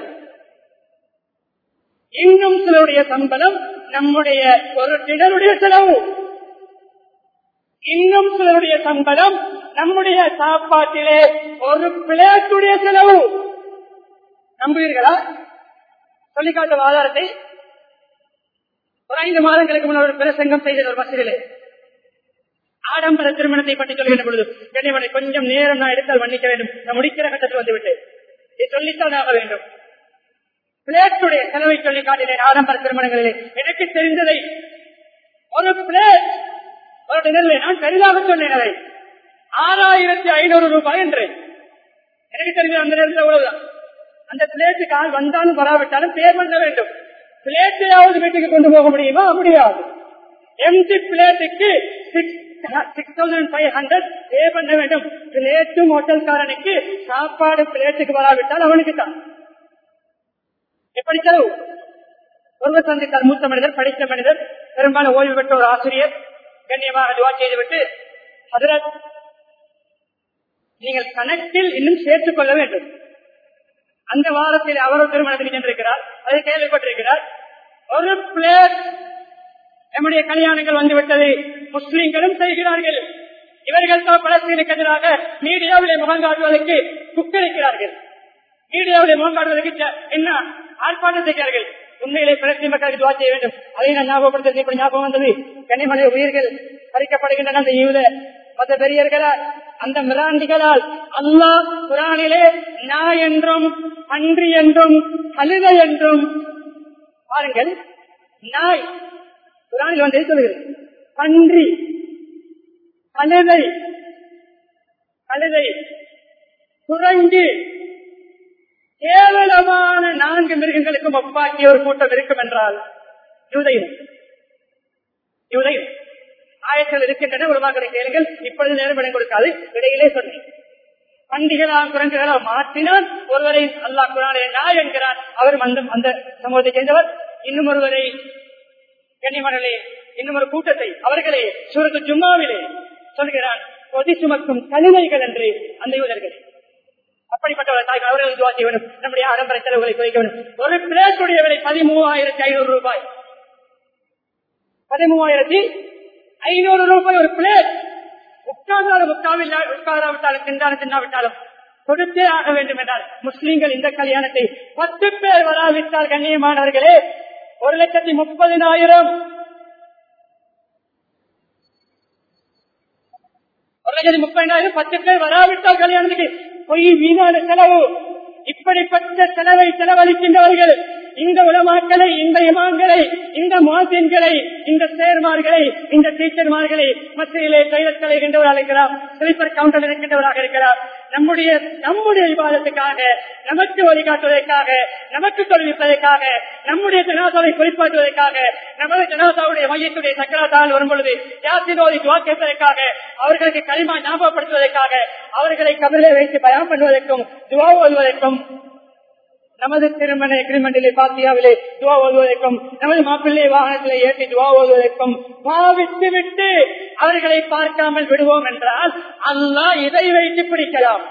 இன்னும் சிலருடைய சம்பளம் நம்முடைய ஒரு திடருடைய செலவு இன்னும் சிலருடைய சம்பளம் நம்முடைய சாப்பாட்டிலே ஒரு பிளேட்டுடைய செலவு நம்புவீர்களா சொல்லிக்காட்ட ஆதாரத்தை ஒரு ஐந்து மாதங்களுக்கு முன்னர் ஒரு பிரசங்கம் செய்த ஒரு மசிதிலே ஆடம்பர திருமணத்தை பற்றி சொல்கின்ற பொழுது கண்ணியமனை கொஞ்சம் நேரம் நான் எடுத்தால் மன்னிக்க வேண்டும் நான் முடிக்கிற கட்டத்தில் வந்துவிட்டேன் இதை சொல்லித்தான் ஆக வேண்டும் பிளேட்டுடைய செலவை சொல்லி காட்டினேன் ஆடம்பர திருமணங்களிலே எனக்கு தெரிந்ததை ஒரு பிளேட் அவருடைய நெல்லை நான் பெரிதாக சொன்னேன் அதை ஆறாயிரத்தி ஐநூறு ரூபாய் என்று எனக்கு தெரிஞ்ச அந்த நேரத்தில் அவ்வளவுதான் அந்த பிளேட்டுக்கு ஆள் வந்தாலும் வராவிட்டாலும் பே பண்ண வேண்டும் பிளேட்டையாவது வீட்டுக்கு கொண்டு போக முடியுமா முடியாது எம்டி பிளேட்டுக்கு six thousand five hundred pay பண்ண வேண்டும் பிளேட்டும் ஹோட்டல்காரனுக்கு சாப்பாடு பிளேட்டுக்கு வராவிட்டால் அவனுக்கு தான் எப்படி செலவு ஒருவர் சந்தித்தார் மூத்த மனிதர் படித்த மனிதர் பெரும்பாலும் ஓய்வு பெற்ற ஒரு ஆசிரியர் கண்ணியமாக துவா செய்துவிட்டு ஹதரத் நீங்கள் கணக்கில் இன்னும் சேர்த்துக் கொள்ள வேண்டும் அந்த வாரத்தில் அவரும் திருமணத்துக்கு சென்றிருக்கிறார் அதை கேள்விப்பட்டிருக்கிறார் ஒரு பிளேட் நம்முடைய கல்யாணங்கள் வந்துவிட்டது முஸ்லிம்களும் செய்கிறார்கள் இவர்கள் தான் பலஸ்தீனுக்கு எதிராக மீடியாவிலே முகம் காட்டுவதற்கு குக்களிக்கிறார்கள் மீடியாவிலே முகம் காட்டுவதற்கு ச- என்ன ஆர்ப்பாட்டம் செய்கிறார்கள் உண்மையிலே பலஸ்தீன் மக்களுக்கு துவா செய்ய வேண்டும் அதை நான் ஞாபகப்படுத்த இப்படி ஞாபகம் வந்தது கனிமலை உயிர்கள் பறிக்கப்படுகின்றன அந்த யூத மற்ற பெரியர்களால் அந்த மிராண்டிகளால் அல்லாஹ் குரானிலே நாய் என்றும் அன்றி என்றும் கழுதை என்றும் பாருங்கள் நாய் குரானில் வந்து சொல்கிறது பன்றி கழுதை கழுதை குரங்கு கேவலமான நான்கு மிருகங்களுக்கும் ஒப்பாக்கிய ஒரு கூட்டம் இருக்கும் என்றால் யூதையும் யூதையும் ஆயத்தில் இருக்கின்றன உருவாக்கிற கேளுங்கள் இப்பொழுது நேரம் இடம் கொடுக்காது இடையிலே சொன்னேன் பண்டிகளா குரங்குகளா மாற்றினால் ஒருவரை அல்லாஹ் குரானே நாய் என்கிறார் அவரும் அந்த அந்த சமூகத்தை சேர்ந்தவர் இன்னும் ஒருவரை கன்னிமணலே இன்னும் ஒரு கூட்டத்தை அவர்களே சூரத்து ஜும்மாவிலே சொல்கிறான் கொதி சுமக்கும் கழுதைகள் என்று அந்த யூதர்கள் அப்படிப்பட்ட தாய்கள் அவர்கள் துவா செய்ய வேண்டும் நம்முடைய ஆடம்பர செலவுகளை குறைக்க வேண்டும் ஒரு பிளேட்டுடைய விலை பதிமூவாயிரத்தி ஐநூறு ரூபாய் பதிமூவாயிரத்தி ஐநூறு ரூபாய் ஒரு பிளேட் உட்கார்ந்தாலும் உட்காவில்லா உட்காராவிட்டாலும் திண்டாலும் தின்னாவிட்டாலும் கொடுத்தே ஆக வேண்டும் என்றால் முஸ்லீம்கள் இந்த கல்யாணத்தை பத்து பேர் வராவிட்டால் கண்ணியமானவர்களே ஒரு லட்சத்தி முப்பதினாயிரம் ஒரு லட்சத்தி முப்பதினாயிரம் பத்து பேர் வராவிட்டால் கல்யாணத்துக்கு பொய் வீணான செலவு இப்படிப்பட்ட செலவை செலவழிக்கின்றவர்கள் இந்த உலமாக்களை இந்த இமான்களை இந்த மாதின்களை இந்த சேர்மார்களை இந்த டீச்சர்மார்களை மத்தியிலே கைதற்களை இருக்கின்றவர் அழைக்கலாம் ஸ்லீப்பர் கவுண்டர் இருக்கின்றவராக இருக்கிறார் நம்முடைய நம்முடைய விவாதத்துக்காக நமக்கு வழிகாட்டுவதற்காக நமக்கு தொழில்விப்பதற்காக நம்முடைய ஜனாதாவை குறிப்பாட்டுவதற்காக நமது ஜனாதாவுடைய மையத்துடைய சக்கரத்தால் வரும் பொழுது யாத்திரோதி துவா கேட்பதற்காக அவர்களுக்கு களிமா ஞாபகப்படுத்துவதற்காக அவர்களை கபிலே வைத்து பயம் பண்ணுவதற்கும் துவா ஓதுவதற்கும் நமது திருமண எக்ரிமெண்டிலே பாத்தியாவிலே துவா ஓதுவதற்கும் நமது மாப்பிள்ளை வாகனத்திலே ஏற்றி துவா ஓதுவதற்கும் பாவித்து விட்டு அவர்களை பார்க்காமல் விடுவோம் என்றால் அல்லாஹ் இதை வைத்து பிடிக்கலாம்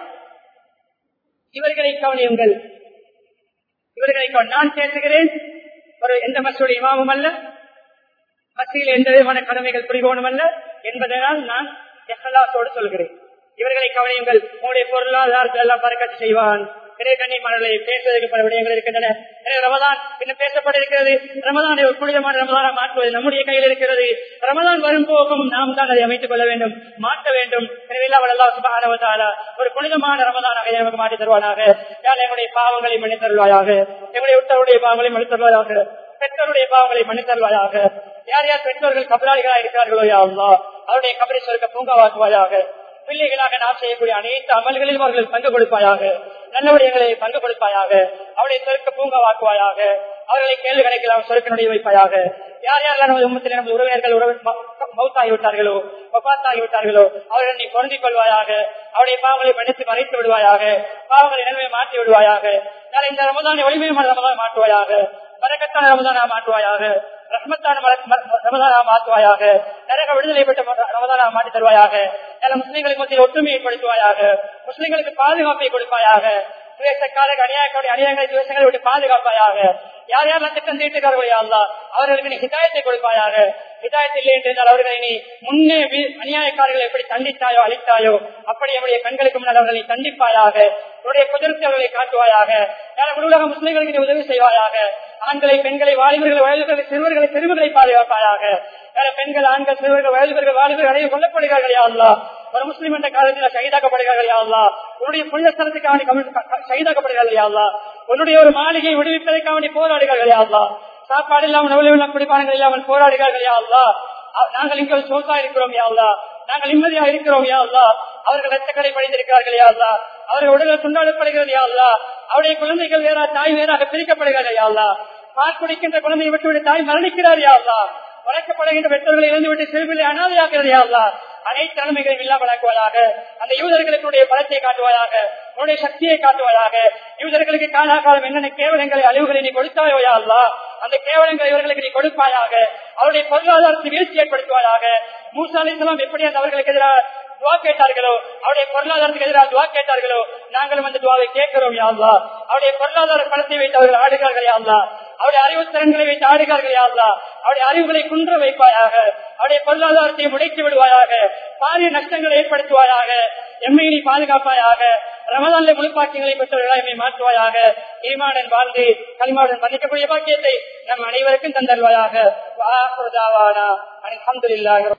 இவர்களை கவனியுங்கள் இவர்களை கவனி- நான் பேசுகிறேன் ஒரு எந்த மசூடி இமாமும் அல்ல மத்தியில் எந்த விதமான கடமைகள் புரிவோனும் அல்ல என்பதனால் நான் எஹலாசோடு சொல்கிறேன் இவர்களை கவனியுங்கள் உங்களுடைய பொருளாதாரத்தை எல்லாம் பறக்கத்து செய்வான் இறைகண்ணி மணலை பேசுவதற்கு பல விடயங்கள் இருக்கின்றன எனவே ரமதான் இன்னும் பேசப்பட இருக்கிறது ரமதானை ஒரு புனிதமான ரமதானா மாற்றுவது நம்முடைய கையில் இருக்கிறது ரமதான் வரும் போகும் நாம் தான் அதை அமைத்துக் கொள்ள வேண்டும் மாற்ற வேண்டும் எனவே எல்லாம் அல்லாஹ் சுப்ஹானஹு வ தஆலா ஒரு புனிதமான ரமதானாக நமக்கு மாற்றி தருவானாக யாழ் எங்களுடைய பாவங்களை மன்னித் தருவாயாக எங்களுடைய உத்தருடைய பாவங்களை மன்னித் தருவாயாக பெற்றோருடைய பாவங்களை மன்னித் தருவாயாக யார் யார் பெற்றோர்கள் கபராளிகளாக இருக்கிறார்களோ யா அல்லாஹ் அவருடைய கபரை சொருக்க பூங்காவாக்குவாயாக பிள்ளைகளாக நாம் செய்யக்கூடிய அனைத்து அமல்களிலும் அவர்கள் பங்கு கொடுப்பாயாக நல்லவிடயங்களை பங்கு கொடுப்பாயாக அவருடைய சொருக்க பூங்காவாக்குவாயாக அவர்களை கேள்வி கணக்கில் சொருக்கினுடைய வைப்பாயாக யார் யாரெல்லாம் நமது உம்மத்தில் நமது உறவினர்கள் உறவு மௌத்தாகிவிட்டார்களோ விட்டார்களோ அவர்கள் நீ பொருந்திக் கொள்வாயாக அவருடைய பாவங்களை மன்னித்து மறைத்து விடுவாயாக பாவங்களை நிலைமை மாற்றி விடுவாயாக யாரை இந்த ரமதானை ஒளிமையான ரமதான் மாற்றுவாயாக பறக்கத்தான ரமதானா மாற்றுவாயாக ரஹ்மத்தான ரமதானா மாற்றுவாயாக நரக விடுதலை பெற்ற ரமதானா மாற்றி தருவாயாக எல்லா முஸ்லீம்களுக்கு மத்தியில் ஒற்றுமையை கொடுத்துவாயாக முஸ்லீம்களுக்கு பாதுகாப்பை கொடுப்பாயாக துவேசக்காரர் அநியாயக்காரருடைய அநியாயங்களை துவேசங்களை விட்டு பாதுகாப்பாயாக யார் யாரெல்லாம் திட்டம் தீட்டுகிறார்களோ அல்லா அவர்களுக்கு நீ ஹிதாயத்தை கொடுப்பாயாக ஹிதாயத்து இல்லை என்றால் அவர்களை நீ முன்னே வி- அநியாயக்காரர்களை எப்படி தண்டித்தாயோ அழித்தாயோ அப்படி அவருடைய கண்களுக்கு முன்னால் அவர்களை நீ தண்டிப்பாயாக உன்னுடைய குதிரத்தை அவர்களை காட்டுவாயாக யாரும் உலக முஸ்லிம்களுக்கு நீ உதவி செய்வாயாக ஆண்களை பெண்களை வாலிபர்களை வயதுகளை சிறுவர்களை சிறுவர்களை பாதுகாப்பாயாக வேற பெண்கள் ஆண்கள் சிறுவர்கள் வயதுகள் வாலிபர்கள் அனைவரும் கொல்லப்படுகிறார்கள் யா அல்லாஹ் ஒரு முஸ்லிம் என்ற காலத்தில் ஷகிதாக்கப்படுகிறார்கள் யா அல்லாஹ் உன்னுடைய புனித ஸ்தலத்துக்காக ஷகிதாக்கப்படுகிறார்கள் யா அல்லாஹ் உன்னுடைய ஒரு மாளிகையை விடுவிப்பதற்காக வேண்டி போராடுகிறார்கள் யா அல்லாஹ் சாப்பாடு இல்லாமல் உணவு இல்லாமல் குடிப்பானங்கள் இல்லாமல் போராடுகிறார்கள் யா அல்லாஹ் அ- நாங்கள் இங்கே சோசா இருக்கிறோம் யாழ்லா நாங்கள் நிம்மதியாக இருக்கிறோம் யாழ்லா அவர்கள் ரத்தக்கடை படைத்திருக்கிறார்கள் யாழ்லா அவர்கள் உடல்கள் துண்டாடப்படுகிறது யாழ்லா அவருடைய குழந்தைகள் வேற தாய் வேறாக பிரிக்கப்படுகிறது யாழ்லா பால் குடிக்கின்ற குழந்தையை விட்டுவிட்டு தாய் மரணிக்கிறார் யாழ்லா வளர்க்கப்படுகின்ற பெற்றோர்களை இழந்துவிட்டு சிறுபிள்ளை அனாதையாகிறது யாழ்லா அனைத்து நிலைமைகளையும் இல்லாமலாக்குவதாக அந்த யூதர்களுடைய பலத்தை காட்டுவதாக உன்னுடைய சக்தியை காட்டுவதாக யூதர்களுக்கு காலாகாலம் என்னென்ன கேவலங்களை அழிவுகளை நீ கொடுத்தாயோ அல்லா அந்த கேவலங்களை இவர்களுக்கு நீ கொடுப்பாயாக அவருடைய பொருளாதாரத்தை வீழ்ச்சி ஏற்படுத்துவாயாக மூசா அலிஸ்லாம் எப்படி அந்த அவர்களுக்கு எதிராக துவா கேட்டார்களோ அவருடைய பொருளாதாரத்துக்கு எதிராக துவா கேட்டார்களோ நாங்களும் அந்த துவாவை கேட்கிறோம் யாழ்லா அவருடைய பொருளாதார பணத்தை வைத்து அவர்கள் ஆடுகிறார்கள் யாழ்லா அவருடைய அறிவு திறன்களை வைத்து ஆடுகிறார்கள் யாழ்லா அவருடைய அறிவுகளை குன்ற வைப்பாயாக அவருடைய பொருளாதாரத்தை முடைத்து விடுவாயாக பாரிய நஷ்டங்களை ஏற்படுத்துவாயாக எம்மை நீ பாதுகாப்பாயாக ரமதான்ல முழுப்பாக்கியங்களை பெற்றவர்களாக எம்மை மாற்றுவாயாக ஈமாடன் வாழ்ந்து களிமாவுடன் மன்னிக்கக்கூடிய பாக்கியத்தை நம் அனைவருக்கும் தந்தல்வாயாக அலமதுல்லாஹி